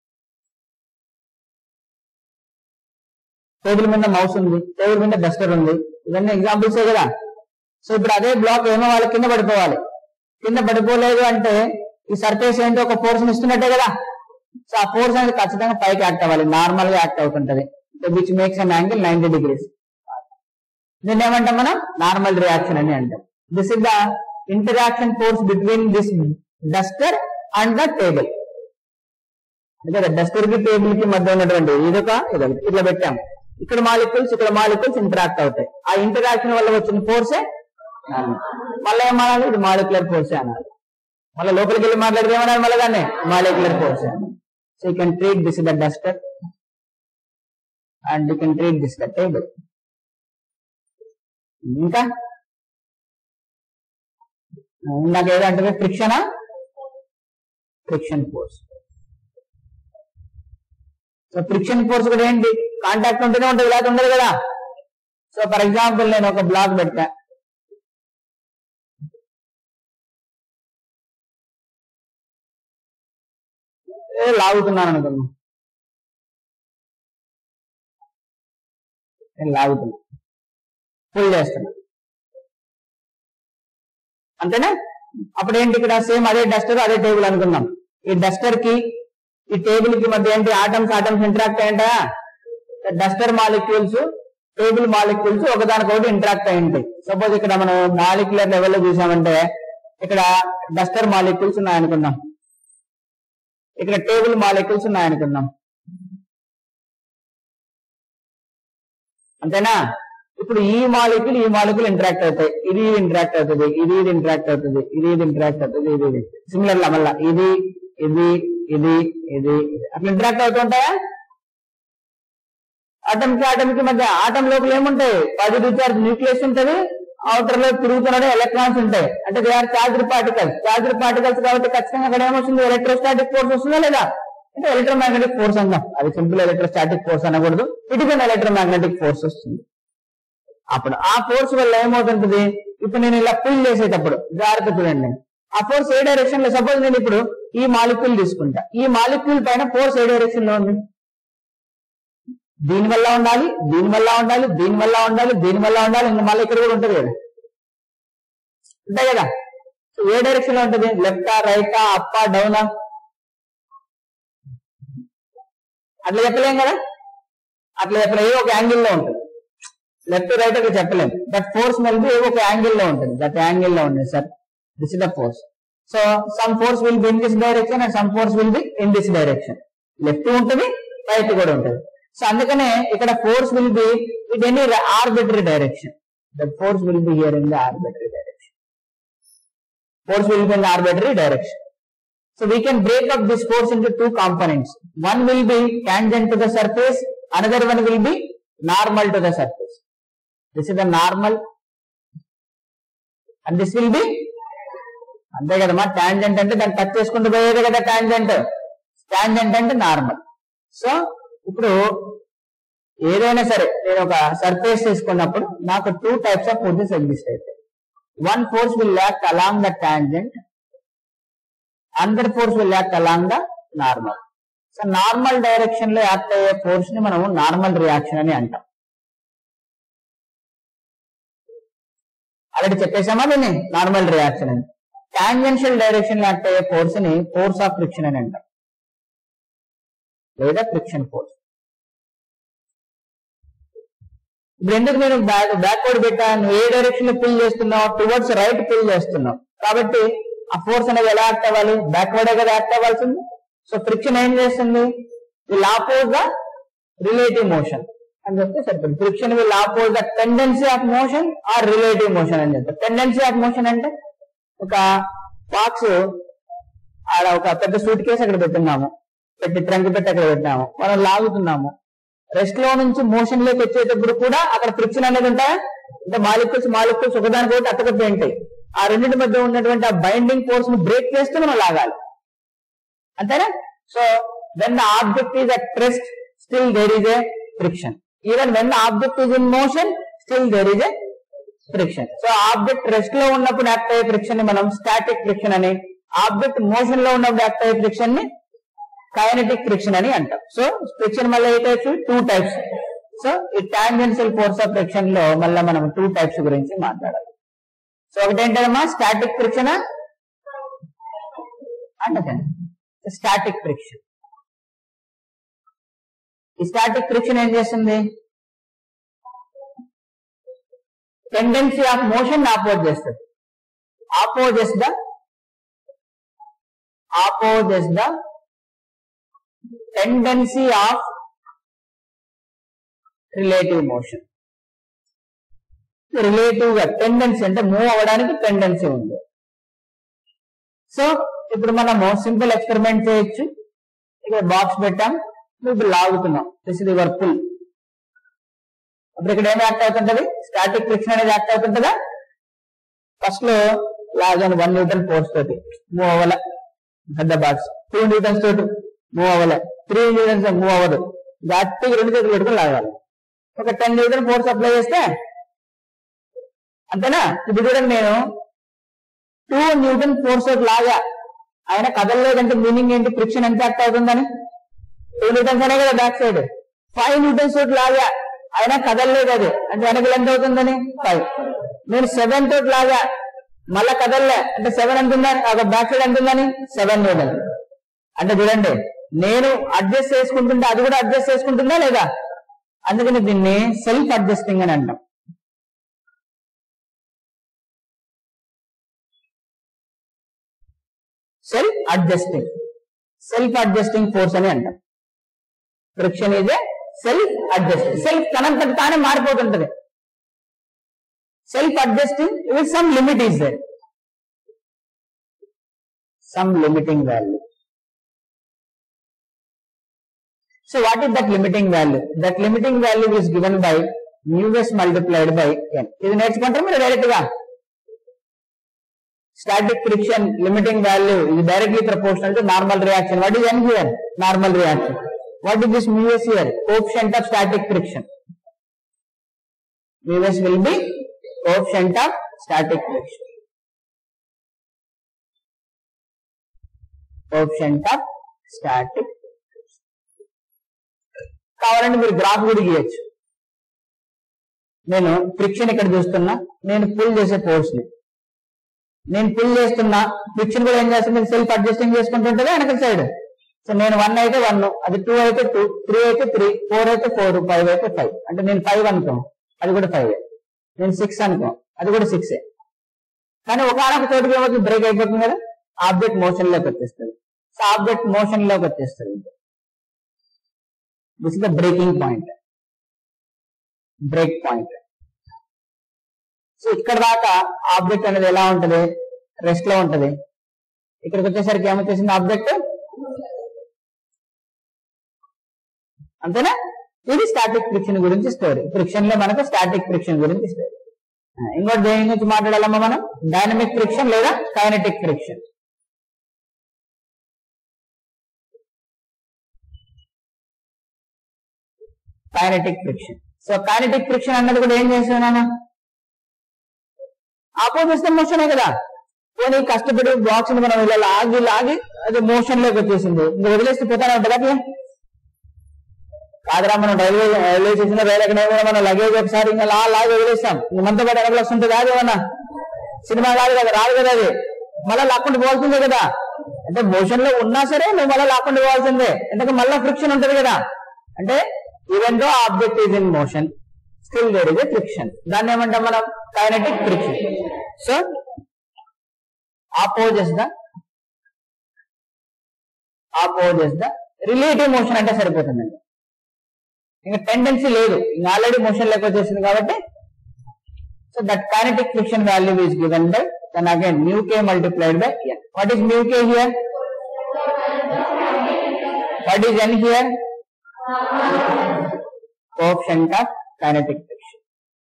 టేబుల్ మీద మౌస్ ఉంది టేబుల్ మీద డస్టర్ ఉంది ఇవన్నీ ఎగ్జాంపుల్సే కదా సో ఇప్పుడు అదే బ్లాక్ ఏమో వాళ్ళ కింద పడిపోవాలి కింద పడిపోలేదు అంటే ఈ సర్ఫేస్ ఏంటో ఒక ఫోర్స్ ఇస్తున్నట్టే కదా సో ఆ ఫోర్స్ అనేది ఖచ్చితంగా పైకి యాక్ట్ అవ్వాలి నార్మల్ గా యాక్ట్ అవుతుంటది which makes an angle ninety degrees దీన్ని ఏమంటాం మనం నార్మల్ రియాక్షన్ అని అంటాం this is the interaction force between this duster and the table అంటే డస్టర్ కి టేబుల్ కి మధ్య ఉన్నటువంటి ఇదొక ఇదొకటి ఇట్లా పెట్టాం ఇక్కడ మాలిక్యూల్స్ ఇక్కడ మాలిక్యూల్స్ ఇంటరాక్ట్ అవుతాయి ఆ ఇంటరాక్షన్ వల్ల వచ్చిన ఫోర్సే మళ్ళీ ఏమనాలి ఇది మాలిక్యులర్ ఫోర్సే అనాలి మళ్ళీ లోపలికి వెళ్ళి మాట్లాడితే ఏమన్నారు మళ్ళీ దాన్ని molecular force so you can treat this the duster and you can treat this the table ఇంకా ఇందాక ఏదంటే ఫ్రిక్షనా friction force so friction force కూడా ఏంటి కాంటాక్ట్ ఉంటేనే ఉంటుంది లేకపోతే ఉండదు కదా సో ఫర్ ఎగ్జాంపుల్ నేను ఒక బ్లాక్ పెట్టా ఏ లాగుతున్నాను అనుకున్నా నేను లాగుతున్నా ఫుల్ చేస్తున్నా అంతేనా అప్పుడు ఏంటి ఇక్కడ సేమ్ అదే డస్టర్ అదే టేబుల్ అనుకుందాం ఈ డస్టర్ కి ఈ టేబుల్ కి మధ్య ఏంటి ఆటమ్స్ ఆటమ్స్ ఇంటరాక్ట్ అయ్యంటా డస్టర్ మాలిక్యూల్స్ టేబుల్ మాలిక్యూల్స్ ఒకదానికొకటి ఇంటరాక్ట్ అయి ఉంటాయి సపోజ్ ఇక్కడ మనం మాలిక్యులర్ లెవెల్లో చూసామంటే ఇక్కడ డస్టర్ మాలిక్యూల్స్ ఉన్నాయనుకుందాం ఇక్కడ టేబుల్ మాలిక్యూల్స్ ఉన్నాయనుకుందాం అంతేనా ఇప్పుడు ఈ మాలిక్యూల్ ఈ మాలిక్యూల్ ఇంటరాక్ట్ అవుతాయి ఇది ఇది ఇంటరాక్ట్ అవుతుంది ఇది ఇది ఇంటరాక్ట్ అవుతుంది ఇది ఇది ఇంటరాక్ట్ అవుతుంది ఇది ఇది సిమిలర్ లా మళ్ళా ఇది ఇది ఇది ఇది అట్లా ఇంటరాక్ట్ అవుతుంటాయా ఆటం కి ఆటం కి మధ్య ఆటం లోపల ఏముంటాయి పాజిటివ్ చార్జ్ న్యూక్లియస్ ఉంటది అవుటర్ లో తిరుగుతున్న ఎలక్ట్రాన్స్ ఉంటాయి అంటే they are charged particles charged particles కాబట్టి ఖచ్చితంగా అక్కడ ఏమొస్తుంది ఎలక్ట్రోస్టాటిక్ ఫోర్స్ వస్తుందా లేదా అంటే ఎలక్ట్రోమాగ్నెటిక్ ఫోర్స్ అందాం అది సింపుల్ ఎలక్ట్రోస్టాటిక్ ఫోర్స్ అనకూడదు ఇటుకైన ఎలక్ట్రోమాగ్నెటిక్ ఫోర్స్ వస్తుంది అప్పుడు ఆ ఫోర్స్ వల్ల ఏమవుతుంటది ఇప్పుడు నేను ఇలా పుల్ చేసేటప్పుడు జాగ్రత్త చూడండి ఆ ఫోర్స్ ఏ డైరెక్షన్ లో సపోజ్ నేను ఇప్పుడు ఈ మాలిక్యూల్ తీసుకుంటా ఈ మాలిక్యూల్ పైన ఫోర్స్ ఏ డైరెక్షన్ లో ఉంది దీని వల్ల ఉండాలి దీని వల్ల ఉండాలి దీని వల్ల ఉండాలి దీని వల్ల ఉండాలి ఇంకా మళ్ళీ ఇక్కడ కూడా ఉంటుంది కదా ఉంటాయి కదా సో ఏ డైరెక్షన్ లో ఉంటుంది లెఫ్టా రైటా అప్పా డౌనా అట్లా చెప్పలేం కదా అట్లా చెప్పలేం ఏదో ఒక యాంగిల్ లో ఉంటుంది లెఫ్ట్ రైట్ అట్లా చెప్పలేం బట్ ఫోర్స్ మళ్ళీ ఏదో ఒక యాంగిల్ లో ఉంటుంది దట్ యాంగిల్ లో ఉంటుంది sir this is the force so some force will be in this direction and some force will be in this direction left ఉంటుంది రైట్ కూడా ఉంటుంది సో అందుకనే ఇక్కడ force will be it any arbitrary direction the force will be here in the arbitrary direction force will be in arbitrary direction So we can break up this force into two components. One will be tangent to the surface, another one will be normal to the surface. This is the normal and this will be అంతే కదమ్మా tangent అంటే దాన్ని touch చేసుకుంటూ పోయేది కదా tangent tangent అంటే normal so ఇప్పుడు ఏదైనా సరే నేను ఒక సర్ఫేస్ తీసుకున్నప్పుడు నాకు two types of forces exist అవుతాయి one force will act along the tangent another force will act along the normal so normal direction లో యాక్ట్ అయ్యే ఫోర్స్ ని మనం నార్మల్ రియాక్షన్ అని అంటాం ఆల్రెడీ చెప్పేసామా దీన్ని నార్మల్ రియాక్షన్ అని టాంజెన్షియల్ డైరెక్షన్ లో యాక్ట్ అయ్యే ఫోర్స్ ని ఫోర్స్ ఆఫ్ ఫ్రిక్షన్ అని అంటాం లేదా ఫ్రిక్షన్ ఫోర్స్ ఇప్పుడు ఎందుకు నేను బ్యాక్ బ్యాక్వర్డ్ పెట్టాను ఏ డైరెక్షన్ లో పుల్ చేస్తున్నావు టువర్డ్స్ రైట్ పుల్ చేస్తున్నావు కాబట్టి ఆ ఫోర్స్ అనేది ఎలా యాక్ట్ అవ్వాలి బ్యాక్వర్డ్ కదా యాక్ట్ అవ్వాల్సింది సో ఫ్రిక్షన్ ఏం చేస్తుంది will oppose the relative motion అని చెప్తే సరిపోతుంది friction will oppose the tendency of motion or relative motion అని చెప్తారు టెండెన్సీ ఆఫ్ మోషన్ అంటే ఒక బాక్స్ ఆడ ఒక పెద్ద సూట్ కేసు అక్కడ పెట్టున్నాము పెట్టి ట్రంక్ పెట్టి అక్కడ పెట్టాము మనం లాగుతున్నాము రెస్ట్ లో నుంచి మోషన్ లోకి వచ్చేటప్పుడు కూడా అక్కడ ఫ్రిక్షన్ అనేది ఉంటాయా అంటే మాలిక్యూల్స్ మాలిక్యూల్స్ ఒకదానికి ఒకటి అట్టకొట్టి ఉంటాయి ఆ రెండింటి మధ్య ఉన్నటువంటి ఆ బైండింగ్ ఫోర్స్ ని బ్రేక్ చేస్తూ మనం లాగాలి అంతేనా so when the object is at rest still there is a friction even when the object is in motion still there is a friction so object rest లో ఉన్నప్పుడు యాక్ట్ అయ్యే friction ని మనం స్టాటిక్ ఫ్రిక్షన్ అని object motion లో ఉన్నప్పుడు act అయ్యే friction ని కైనటిక్ ఫ్రిక్షన్ అని అంటాం సో ఫ్రిక్షన్ మళ్ళీ ఏ టైప్స్ టూ టైప్స్ సో ఈ టాంజెన్షియల్ ఫోర్స్ ఆఫ్ ఫ్రిక్షన్ లో మళ్ళీ మనం టూ టైప్స్ గురించి మాట్లాడాలి సో ఒకటి ఏంటమ్మా స్టాటిక్ ఫ్రిక్షన్ అంటే స్టాటిక్ ఫ్రిక్షన్ ఈ స్టాటిక్ ఫ్రిక్షన్ ఏం చేస్తుంది టెండెన్సీ ఆఫ్ మోషన్ ఆపోజ్ చేస్తుంది opposes the opposes the tendency of relative motion relative గా టెండెన్సీ అంటే మూవ్ అవ్వడానికి టెండెన్సీ ఉంది సో ఇప్పుడు మనము సింపుల్ ఎక్స్పెరిమెంట్ చేయొచ్చు ఇక్కడ బాక్స్ పెట్టాం ఇప్పుడు లాగుతున్నాం దిస్ ఇది యువర్ పుల్ అప్పుడు ఇక్కడ ఏం యాక్ట్ అవుతుంటది స్టాటిక్ ఫ్రిక్షన్ అనేది యాక్ట్ అవుతుంటదా ఫస్ట్ లో లాగాను వన్ న్యూటన్ ఫోర్స్ తోటి మూవ్ అవ్వాల పెద్ద బాక్స్ టూ న్యూటన్స్ తోటి మూవ్ అవ్వలే త్రీ న్యూటన్స్ మూవ్ అవ్వదు గట్టిగా రెండు చేతులు పెట్టుకుని లాగాలి ఒక టెన్ న్యూటన్ ఫోర్స్ అప్లై చేస్తే అంతేనా ఇప్పుడు చూడండి నేను టూ న్యూటన్ ఫోర్స్ తోటి లాగా ఆయన కదలలేదంటే మీనింగ్ ఏంటి ఫ్రిక్షన్ ఎంత యాక్ట్ అవుతుందని టూ న్యూటన్స్ అనే కదా బ్యాక్ సైడ్ ఫైవ్ న్యూటన్స్ తోటి లాగా ఆయన కదలలేదు అది అంటే వెనకలు ఎంత అవుతుందని ఫైవ్ నేను సెవెన్ తోటి లాగా మళ్ళా కదలలే అంటే సెవెన్ ఎంత ఉందని ఒక బ్యాక్ సైడ్ ఎంత ఉందని సెవెన్ న్యూటన్ అంటే చూడండి నేను అడ్జస్ట్ చేసుకుంటుంటే అది కూడా అడ్జస్ట్ చేసుకుంటుందా లేదా అందుకని దీన్ని సెల్ఫ్ అడ్జస్టింగ్ అని అంటాం self adjusting self adjusting force అని అంటాం friction is a self adjusting self తనంతట తానే మారిపోతుంటది self adjusting with some limit is there some limiting value so what is that limiting value that limiting value is given by mu s multiplied by N ఇది నేర్చుకుంటారు మీరు direct గా static friction limiting value is directly proportional to normal reaction. What is n here? Normal reaction. What is this mu s here? Coefficient of static friction. Mu s will be coefficient of static friction. Coefficient of static friction. కావాలంటే మీరు graph కూడా గీయచ్చు నేను friction ఇక్కడ చూస్తున్నా నేను pull చేసే force ని నేను పుల్ చేస్తున్నా ఫ్రిక్షన్ కూడా ఏం చేస్తుంది సెల్ఫ్ అడ్జస్టింగ్ చేసుకుంటుంటదా వెనక సైడ్ సో నేను వన్ అయితే వన్ అది టూ అయితే టూ త్రీ అయితే త్రీ ఫోర్ అయితే ఫోర్ ఫైవ్ అయితే ఫైవ్ అంటే నేను ఫైవ్ అనుకో అది కూడా ఫైవ్ నేను సిక్స్ అనుకో అది కూడా సిక్స్ కానీ ఒక ఆనొక చోటుకి ఏమవుతుంది బ్రేక్ అయిపోతుంది కదా ఆబ్జెక్ట్ మోషన్ లోకి వచ్చేస్తుంది సో ఆబ్జెక్ట్ మోషన్ లోకి వచ్చేస్తుంది this is the breaking point break point so ఇక్కడ దాకా ఆబ్జెక్ట్ అనేది ఎలా ఉంటది రెస్ట్ లో ఉంటది ఇక్కడికి వచ్చేసరికి ఏమొచ్చేసింది ఆబ్జెక్ట్ అంతేనా ఇది స్టాటిక్ ఫ్రిక్షన్ గురించి స్టోరీ ఫ్రిక్షన్ లో మనకు స్టాటిక్ ఫ్రిక్షన్ గురించి స్టోరీ ఇంకోటి దేని గురించి మాట్లాడాలమ్మా మనం డైనమిక్ ఫ్రిక్షన్ లేదా kinetic friction kinetic friction so kinetic friction అన్నది కూడా ఏం చేస్తున్నాను ఆపోజిట్ మోషన్ కదా పోనీ కష్టపడి బాక్స్ ని మనం ఇలా లాగి లాగి అది మోషన్ లోకి వచ్చేసింది ఇంకా వదిలేస్తే పోతానే ఉంటుంది అట్లా కాదురా మనం రైల్వే రైల్వే స్టేషన్ రైలు ఎక్కడ మనం లగేజ్ ఒకసారి ఇంకా లా లాగి వదిలేస్తాం ఇంక మనతో పాటు ఎక్కడ వస్తుంటుంది కాదు ఏమన్నా సినిమా కాదు కదా రాదు కదా అది మళ్ళీ లాక్కుండా పోవాల్సిందే కదా అంటే మోషన్ లో ఉన్నా సరే నువ్వు మళ్ళీ లాక్కుండా పోవాల్సిందే ఎందుకంటే మళ్ళీ ఫ్రిక్షన్ ఉంటది కదా అంటే even though object is in motion still there is a friction దాన్ని ఏమంటాం మనం kinetic friction so opposes the opposes the relative motion అంటే సరిపోతుందండి ఇంకా టెండెన్సీ లేదు ఇంకా ఆల్రెడీ మోషన్ లెక్క వచ్చేసింది కాబట్టి so that kinetic friction value is given by then again mu k multiplied by N what is mu k here what is N here coefficient of kinetic friction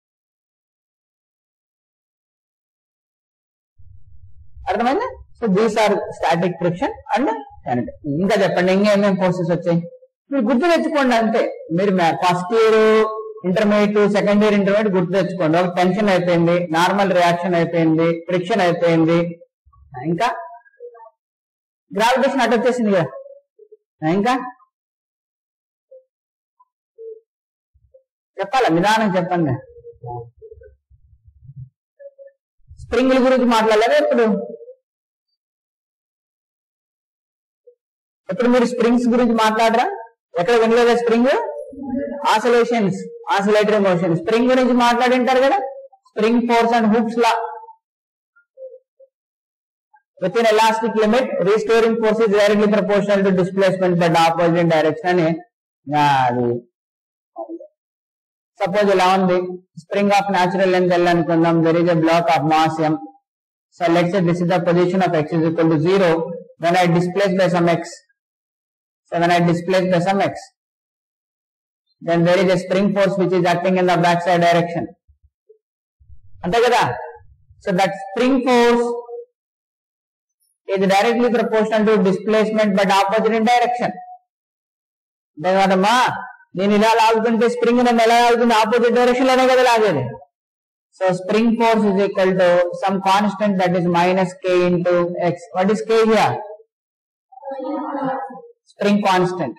అర్థమైందా so these are static friction and kinetic ఇంకా చెప్పండి ఇంకా ఏమేమి forces వచ్చాయి మీరు గుర్తు తెచ్చుకోండి అంతే మీరు first year intermediate second year intermediate గుర్తు తెచ్చుకోండి ఒక టెన్షన్ అయిపోయింది నార్మల్ రియాక్షన్ అయిపోయింది ఫ్రిక్షన్ అయిపోయింది ఇంకా గ్రావిటేషన్ అటు వచ్చేసింది కదా ఇంకా చెప్పాలా నిదానం చెప్పండి స్ప్రింగ్ల గురించి మాట్లాడలేదా ఎప్పుడు ఎప్పుడు మీరు స్ప్రింగ్స్ గురించి మాట్లాడరా ఎక్కడ వినలేదా spring oscillations oscillatory motion spring గురించి మాట్లాడింటారు కదా spring force and Hooke's law within elastic limit restoring force is directly proportional to displacement but opposite direction అని ఆ, అది సపోజ్ ఇలా ఉంది spring of natural length L అనుకుందాం there is a block of mass M so let's this is the position of x is equal to 0 when I displace by some x so when I displace by some x then there is a spring force which is acting in the backside direction అంతే కదా so that spring force is directly proportional to displacement but opposite in direction అంతే కదమ్మా నేను ఇలా లాగుతుంటే spring నన్ను ఎలా లాగుతుంది ఆపోజిట్ డైరెక్షన్ లోనే కదా లాగేది so spring force is equal to some constant that is minus K into X what is K here spring constant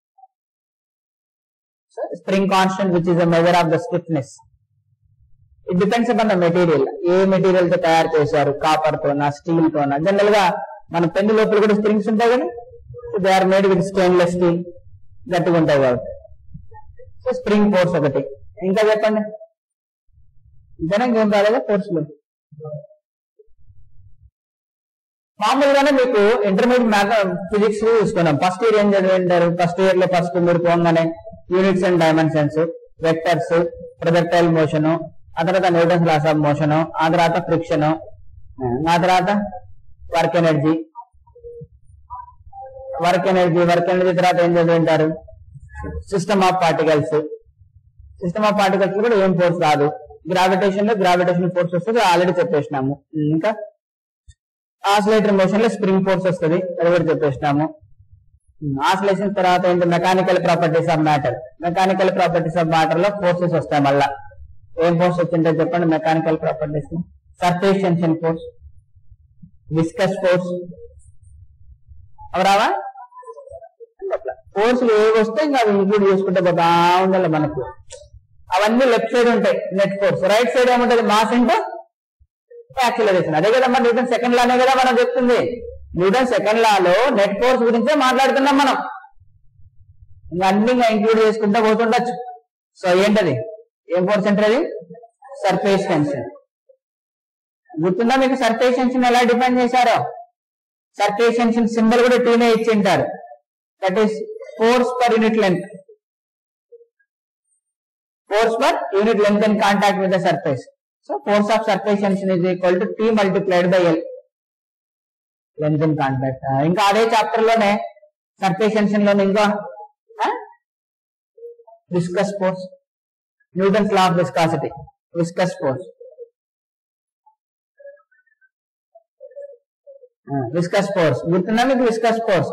spring constant which is the measure of the stiffness it depends upon the material ఏ material తో తయారు చేశారు copper తోనా steel తోనా general గా మన పెన్ను లోపల కూడా స్ప్రింగ్స్ ఉంటాయి కదా they are made with stainless steel గట్టిగా ఉంటాయి కాబట్టి సో స్ప్రింగ్ ఫోర్స్ ఒకటి ఇంకా చెప్పండి ఇంతనే ఇంకేం రాలేదా ఫోర్స్లు మామూలుగానే మీకు ఇంటర్మీడియట్ మ్యాథ ఫిజిక్స్ చూసుకున్నాం ఫస్ట్ ఇయర్ ఏం చదివింటారు ఫస్ట్ ఇయర్ లో ఫస్ట్ మీరు పోగానే units and dimensions vectors projectile motion ఆ తర్వాత న్యూటన్స్ లాస్ ఆఫ్ మోషన్ ఆ తర్వాత ఫ్రిక్షన్ ఆ తర్వాత work energy work energy work energy తర్వాత ఏం చదివింటారు system of particles system of particles కూడా ఏం ఫోర్స్ రాదు గ్రావిటేషన్ లో గ్రావిటేషన్ ఫోర్స్ వస్తుంది ఆల్రెడీ చెప్పేసినాము ఇంకా ఆసిలేటర్ మోషన్ లో స్ప్రింగ్ ఫోర్స్ వస్తుంది అది కూడా చెప్పేసినాము ఆసిలేషన్ తర్వాత ఏంటి mechanical properties of matter mechanical properties of matter లో ఫోర్సెస్ వస్తాయి మళ్ళా ఏం ఫోర్స్ వచ్చింటే చెప్పండి mechanical properties surface tension force viscous force అవి రావా ఫోర్స్ ఏవి వస్తే ఇంకా అవి ఇంక్లూడ్ చేసుకుంటే పోతా ఉండాలి మనకు అవన్నీ లెఫ్ట్ సైడ్ ఉంటాయి నెట్ ఫోర్స్ రైట్ సైడ్ ఏముంటది మాస్ ఇంటూ యాక్సిలరేషన్ అదే కదా మన న్యూటన్ సెకండ్ లానే కదా మనం చెప్తుంది న్యూటన్ సెకండ్ లాలో నెట్ ఫోర్స్ గురించే మాట్లాడుతున్నాం మనం ఇంకా అన్ని ఇంకా ఇంక్లూడ్ చేసుకుంటూ పోతుండొచ్చు సో ఏంటది ఏం ఫోర్స్ అంటే అది సర్ఫేస్ టెన్షన్ గుర్తుందా మీకు సర్ఫేస్ టెన్షన్ ఎలా డిఫైన్ చేశారో సర్ఫేస్ టెన్షన్ సింబల్ కూడా టూనే ఇచ్చి ఉంటారు that is force per unit length force per unit length in contact with the surface. So force of surface tension is equal to T multiplied by L. Length in contact. ఆ, ఇంకా అదే chapter లోనే surface tension లోనే ఇంకా viscous force newtons law of viscosity viscous force viscous force గుర్తుందా మీకు viscous force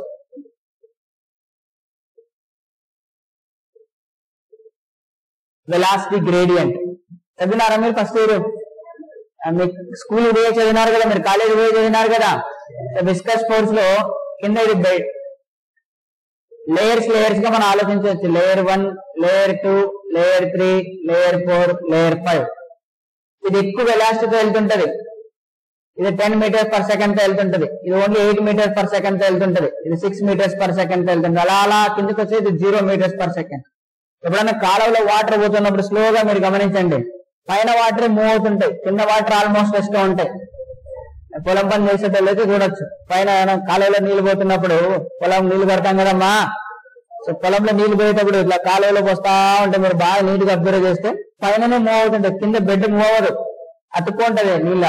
velocity gradient చదివినారా మీరు ఫస్ట్ ఇయర్ మీకు స్కూల్ పోయి చదివినారు కదా మీరు కాలేజ్ పోయి చదివినారు కదా విస్కస్ ఫోర్స్ లో కింద ఇది లేయర్స్ లేయర్స్ గా మనం ఆలోచించవచ్చు layer one layer two layer three layer four layer five ఇది ఎక్కువ వెలాసిటీతో వెళ్తుంటది ఇది టెన్ మీటర్స్ పర్ సెకండ్ తో వెళ్తుంటది ఇది only eight metres per second తో వెళ్తుంటది ఇది సిక్స్ మీటర్స్ పర్ సెకండ్ తో వెళ్తుంటది అలా అలా కిందకి వచ్చి ఇది జీరో మీటర్స్ పర్ సెకండ్ ఎప్పుడైనా కాలువలో వాటర్ పోతున్నప్పుడు స్లోగా మీరు గమనించండి పైన వాటర్ మూవ్ అవుతుంటాయి కింద వాటర్ ఆల్మోస్ట్ రెస్ట్ గా ఉంటాయి పొలం పని చేసేటోళ్ళు అయితే చూడొచ్చు పైన కాలువలో నీళ్లు పోతున్నప్పుడు పొలం నీళ్లు పడతాం కదమ్మా సో పొలంలో నీళ్లు పోయేటప్పుడు ఇట్లా కాలువలో పోస్తా ఉంటే మీరు బాగా నీట్ గా అబ్జర్వ్ చేస్తే పైననే మూవ్ అవుతుంటాయి కింద బెడ్ మూవ్ అవ్వదు అతుక్కుంటది నీళ్ళ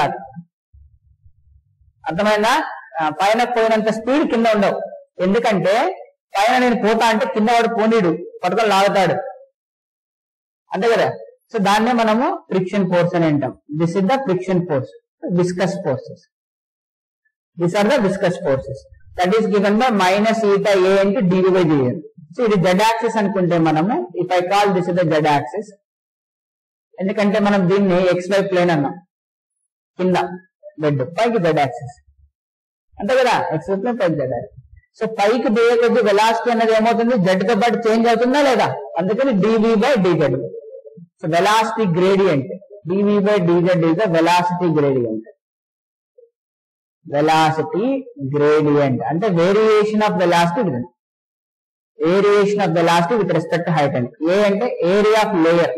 అర్థమైందా ఆ, పైన పోయినంత స్పీడ్ కింద ఉండవు ఎందుకంటే పైన నేను పోతా అంటే కింద వాడు పోనీడు పట్టుకొని లాగుతాడు అంతే కదా సో దాన్నే మనము ఫ్రిక్షన్ ఫోర్స్ అని అంటాం this is the friction force viscous forces this are the viscous forces that is given by minus eta A into dv by dn so ఇది జెడ్ యాక్సిస్ అనుకుంటే మనము if I call this is the Z axis ఎందుకంటే మనం దీన్ని X Y plane అన్నాం కింద bed పైకి Z axis అంతే కదా ఎక్స్ వై ప్లేన్ పైకి జెడ్ యాక్సిస్ సో పైకి పోయే కొద్ది వెలాసిటీ అనేది ఏమవుతుంది జెడ్ తో పాటు చేంజ్ అవుతుందా లేదా అందుకని dv by dz so velocity gradient dv by dz is the velocity gradient velocity gradient అంటే variation of velocity variation of velocity with respect height అండి ఏ అంటే area of layer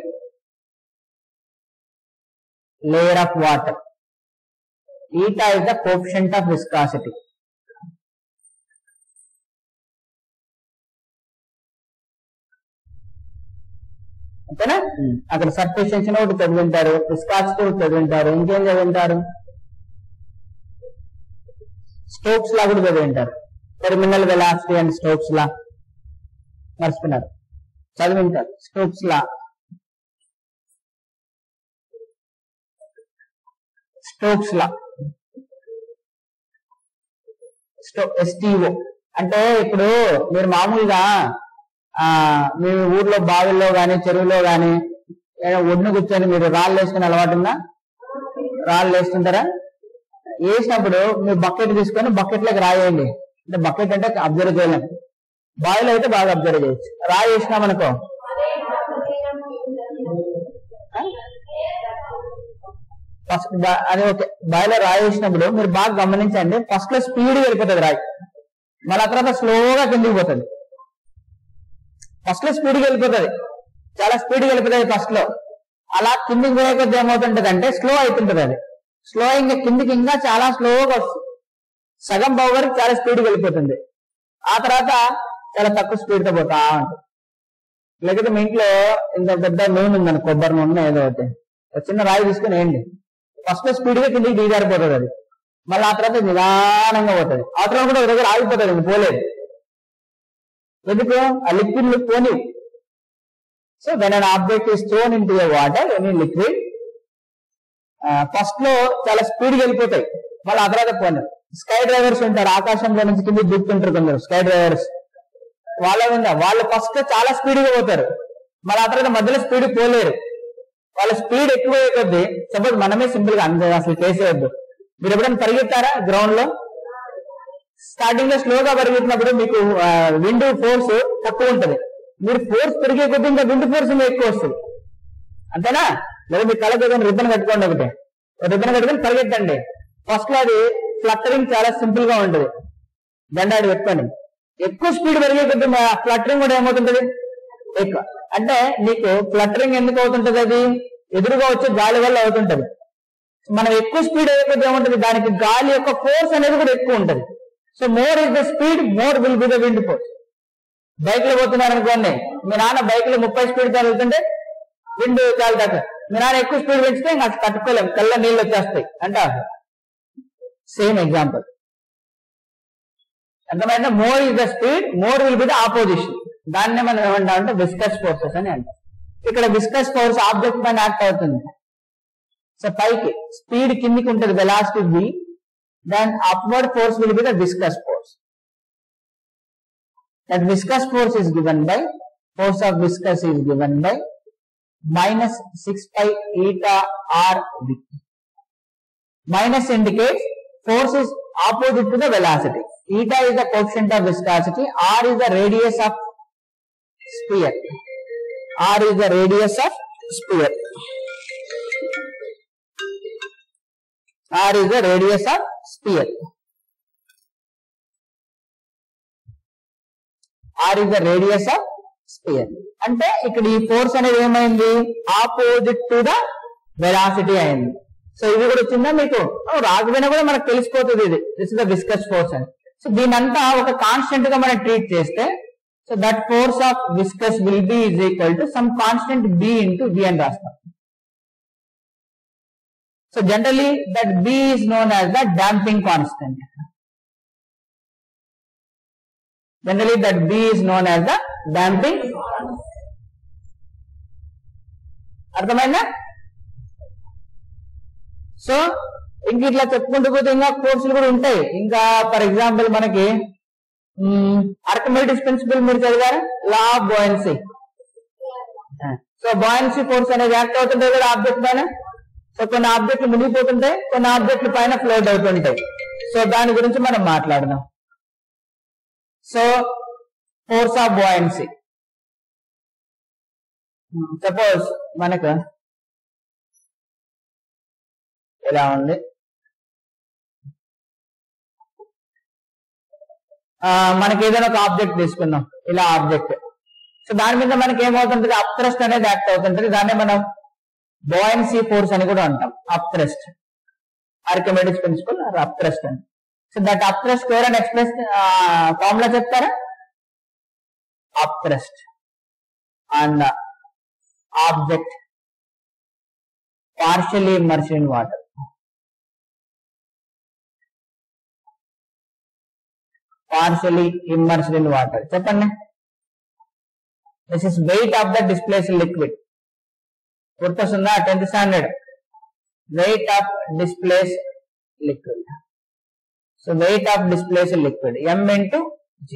layer of water eta is the coefficient of viscosity ఓకేనా అక్కడ surface tension ఒకటి చదివింటారు viscosity ఒకటి చదివింటారు ఇంకేం చదివింటారు Stokes law కూడా చదివింటారు terminal velocity and Stokes law మర్చిపోయినారు చదివింటారు స్టోక్స్ లా స్టోక్స్ లా స్టో ఎస్టీఓ అంటే ఇప్పుడు మీరు మామూలుగా ఆ మీ ఊర్లో బావిల్లో గాని చెరువులో గాని ఏదైనా ఒడ్డున కూర్చొని మీరు రాళ్ళు వేసుకుని అలవాటు ఉందా రాళ్ళు వేస్తుంటారా వేసినప్పుడు మీరు బకెట్ తీసుకొని బకెట్ లోకి రాయండి అంటే బకెట్ అంటే అబ్జర్వ్ చేయలేం బావిలో అయితే బాగా అబ్జర్వ్ చేయొచ్చు రాయి వేసినాం అనుకో ఫస్ట్ అది ఓకే బావిలో రాయి వేసినప్పుడు మీరు బాగా గమనించండి ఫస్ట్ లో స్పీడ్ వెళ్ళిపోతుంది రాయి మళ్ళీ ఆ తర్వాత స్లోగా కిందికి పోతుంది ఫస్ట్ లో స్పీడ్ వెళ్ళిపోతుంది చాలా స్పీడ్ వెళ్ళిపోతుంది ఫస్ట్ లో అలా కిందికి పోయే కొద్ది ఏమవుతుంటది అంటే స్లో అవుతుంటది అది స్లో ఇంకా కిందికి ఇంకా చాలా స్లోగా వస్తుంది సగం బావు వరకు చాలా స్పీడ్ వెళ్ళిపోతుంది ఆ తర్వాత చాలా తక్కువ స్పీడ్ తో పోతా ఉంటుంది లేకపోతే మీ ఇంట్లో ఇంత పెద్ద నూనె ఉందని కొబ్బరి నూనె ఏదో ఒకటి ఒక చిన్న రాయి తీసుకుని వేయండి ఫస్ట్ లో స్పీడ్ గా కిందికి దిగారిపోతుంది అది మళ్ళీ ఆ తర్వాత నిదానంగా పోతుంది ఆ తర్వాత కూడా ఒక దగ్గర ఆగిపోతుంది ఇంక పోలేదు ఎందుకు ఆ లిక్విడ్ పోని so when an object is thrown into water any liquid first లో చాలా స్పీడ్ వెళ్ళిపోతాయి మళ్ళీ ఆ తర్వాత పోనీ స్కై డ్రైవర్స్ ఉంటారు ఆకాశంలో నుంచి కింద దూకుతుంటారు కొందరు స్కై డ్రైవర్స్ వాళ్ళ ఉందా వాళ్ళు ఫస్ట్ చాలా స్పీడ్ గా పోతారు మళ్ళీ ఆ తర్వాత మధ్యలో స్పీడ్ పోలేరు వాళ్ళ స్పీడ్ ఎక్కువ అయ్యే కొద్దీ సపోజ్ మనమే సింపుల్ గా అంతే అసలు చేసేయద్దు మీరు ఎప్పుడైనా పరిగెత్తారా గ్రౌండ్ లో స్టార్టింగ్ లో స్లోగా పరిగెత్తినప్పుడు మీకు విండ్ ఫోర్స్ తక్కువ ఉంటది మీరు ఫోర్స్ పెరిగే కొద్దీ ఇంకా విండ్ ఫోర్స్ ఇంకా ఎక్కువ వస్తుంది అంతేనా లేదా మీ కళ్ళకి ఏదైనా రిబ్బన్ కట్టుకోండి ఒకటి రిబ్బన్ కట్టుకొని పరిగెత్తండి ఫస్ట్ లో అది ఫ్లట్టరింగ్ చాలా సింపుల్ గా ఉంటుంది దండాడు పెట్టుకొని ఎక్కువ స్పీడ్ పెరిగే కొద్ది ఫ్లట్టరింగ్ కూడా ఏమవుతుంటది ఎక్కువ అంటే నీకు ఫ్లట్టరింగ్ ఎందుకు అవుతుంటది అది ఎదురుగా వచ్చే గాలి వల్ల అవుతుంటది మనం ఎక్కువ స్పీడ్ అయ్యే కొద్ది ఏముంటది దానికి గాలి యొక్క ఫోర్స్ అనేది కూడా ఎక్కువ ఉంటది so more is the speed more will be the wind force bike లో పోతున్నారు అనుకోండి మీ నాన్న బైక్ లో ముప్పై స్పీడ్ వెళ్తుంటే విండ్ చాలా తక్కువ మీ నాన్న ఎక్కువ స్పీడ్ పెంచితే ఇంకా అది తట్టుకోలేం కళ్ళ నీళ్ళు వచ్చేస్తాయి అంటే సేమ్ ఎగ్జాంపుల్ అర్థమైందా more is the speed more will be the opposition దాన్నే మనం ఏమంటాం అంటే విస్కస్ ఫోర్సెస్ అని అంటాం ఇక్కడ విస్కస్ ఫోర్స్ ఆబ్జెక్ట్ పైన యాక్ట్ అవుతుంది సో పైకి స్పీడ్ కిందికి ఉంటుంది velocity V then upward force will be the viscous force that viscous force is given by force of viscous is given by minus 6 pi eta r v. Minus indicates force is opposite to the velocity. Eta is the coefficient of viscosity. R is the radius of sphere. R is the radius of sphere. R is the radius of sphere. R is the radius of sphere అంటే ఇక్కడ ఈ force అనేది ఏమైంది opposite to the velocity అయింది so ఇది కూడా వచ్చిందా మీకు ఓ, రాకపోయినా కూడా మనకు తెలిసిపోతుంది ఇది this is the viscous force అని సో దీనంతా ఒక కాన్స్టెంట్ గా మనం ట్రీట్ చేస్తే so that force of viscous will be is equal to some constant B into B అని రాస్తాం so generally that B is known as the damping constant generally that B is known as the damping అర్థమైందా so ఇంక ఇట్లా చెప్పుకుంటూ పోతే ఇంకా కోర్సులు కూడా ఉంటాయి ఇంకా ఫర్ ఎగ్జాంపుల్ మనకి అర్కమెటిక్స్ ప్రిన్సిపల్ మీరు చదివారా law of buoyancy so buoyancy force అనేది యాక్ట్ అవుతుంటాయి కూడా ఆబ్జెక్ట్ పైన సో కొన్ని ఆబ్జెక్టులు మునిగిపోతుంటాయి కొన్ని ఆబ్జెక్టుల పైన ఫ్లోట్ అవుతుంటాయి సో దాని గురించి మనం మాట్లాడదాం so force of buoyancy suppose మనకు ఇలా ఉంది ఆ, మనకి ఏదైనా ఒక ఆబ్జెక్ట్ తీసుకుందాం ఇలా ఆబ్జెక్ట్ సో దాని మీద మనకి ఏమవుతుంటది అప్థ్రస్ట్ అనేది యాక్ట్ అవుతుంటది దాన్ని మనం బాయన్సీ ఫోర్స్ అని కూడా అంటాం అప్థ్రస్ట్ ఆర్కిమెటిక్స్ ప్రిన్సిపల్ అప్థ్రస్ట్ అని so that upthrust square and express formula చెప్తారా upthrust on the object partially immersion in water partially immersion in water చెప్పండి this is weight of the displace liquid గుర్తొస్తుందా tenth standard weight of displace liquid so weight of displace liquid M into G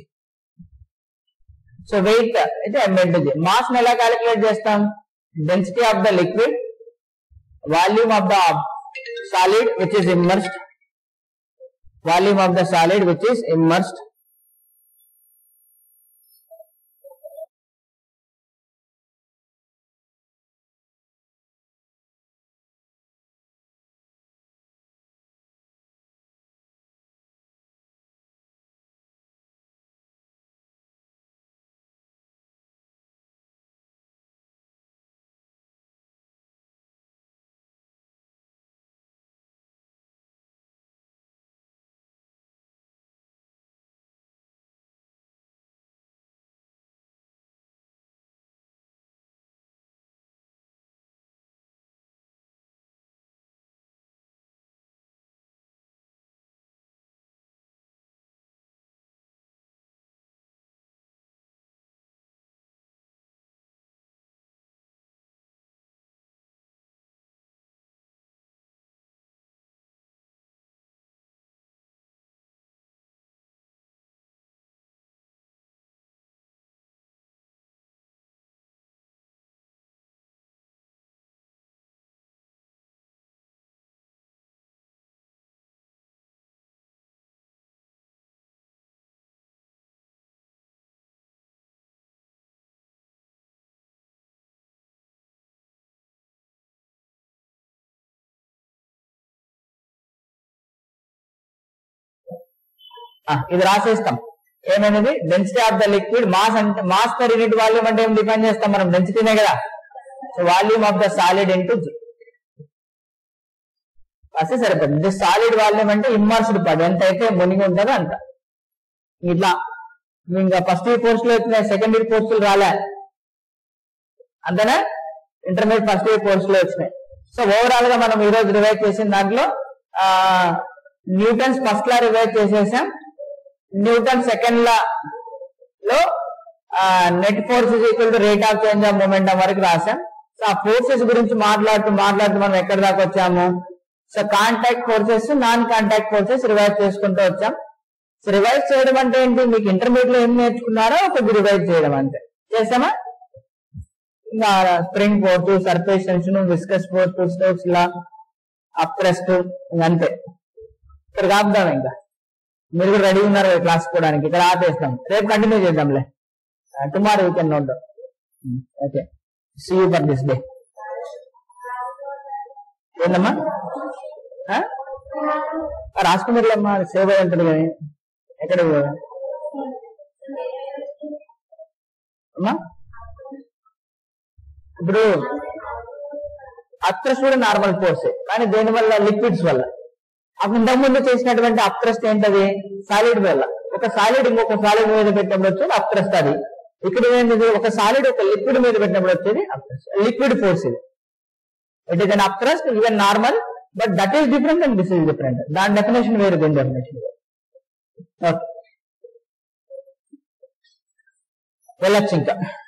so weight అయితే M into G mass ని ఎలా calculate చేస్తాం density of the liquid volume of the solid which is immersed volume of the solid which is immersed ఆ, ఇది రాసేస్తాం ఏమైనది density of the liquid mass అంటే mass per unit volume అంటే ఏం డిఫైన్ చేస్తాం మనం డెన్సిటీనే కదా so volume of the solid into G రాస్తే సరిపోతుంది ఇది సాలిడ్ వాల్యూమ్ అంటే ఇమ్మర్స్డ్ పడి ఎంత అయితే మునిగి ఉంటుందో అంత ఇట్లా ఇంకా ఫస్ట్ ఇయర్ కోర్సులో వచ్చినాయి సెకండ్ ఇయర్ కోర్సులు రాలే అంతేనా ఇంటర్మీడియట్ ఫస్ట్ ఇయర్ కోర్సులో వచ్చినాయి సో ఓవరాల్ గా మనం ఈ రోజు రివైజ్ చేసిన దాంట్లో ఆ న్యూటన్స్ ఫస్ట్ లా రివైజ్ చేసేసాం న్యూటన్ సెకండ్ లా లో net force is equal to rate of change of momentum వరకు రాసాం సో ఆ ఫోర్సెస్ గురించి మాట్లాడుతూ మాట్లాడుతూ మనం ఎక్కడి దాకా వచ్చాము so contact forces non contact forces revise చేసుకుంటూ వచ్చాం సో రివైజ్ చేయడం అంటే ఏంటి మీకు ఇంటర్మీడియట్ లో ఏం నేర్చుకున్నారో కొద్ది రివైజ్ చేయడం అంతే చేసామా ఇంకా spring force surface tension viscous force Stokes law upthrust అంతే ఇక్కడ కాపుదాం ఇంకా మీరు కూడా రెడీ ఉన్నారు క్లాస్ పోవడానికి ఇక్కడ ఆపేస్తాం రేపు కంటిన్యూ చేద్దాంలే tomorrow you can note okay see you for this day ఏందమ్మా ఆ? ఆ, రాసుకున్నారులేమ్మా సేవ్ అయి ఉంటుంది కానీ ఎక్కడ అమ్మా ఇప్పుడు అప్ట్రస్ట్ కూడా నార్మల్ ఫోర్స్ కానీ దేని వల్ల లిక్విడ్స్ వల్ల అప్పుడు ఇంతకు ముందు చేసినటువంటి అప్ట్రస్ట్ ఏంటది సాలిడ్ వల్ల ఒక సాలిడ్ ఇంకొక సాలిడ్ మీద పెట్టినప్పుడు వచ్చేది అప్ట్రస్ట్ అది ఇక్కడ ఏంటిది ఒక సాలిడ్ ఒక లిక్విడ్ మీద పెట్టినప్పుడు వచ్చేది లిక్విడ్ ఫోర్స్ ఇది it is an upthrust even normal but that is different and this is different దాని డెఫినేషన్ వేరు దీని డెఫినేషన్ వెళ్ళొచ్చు ఇంకా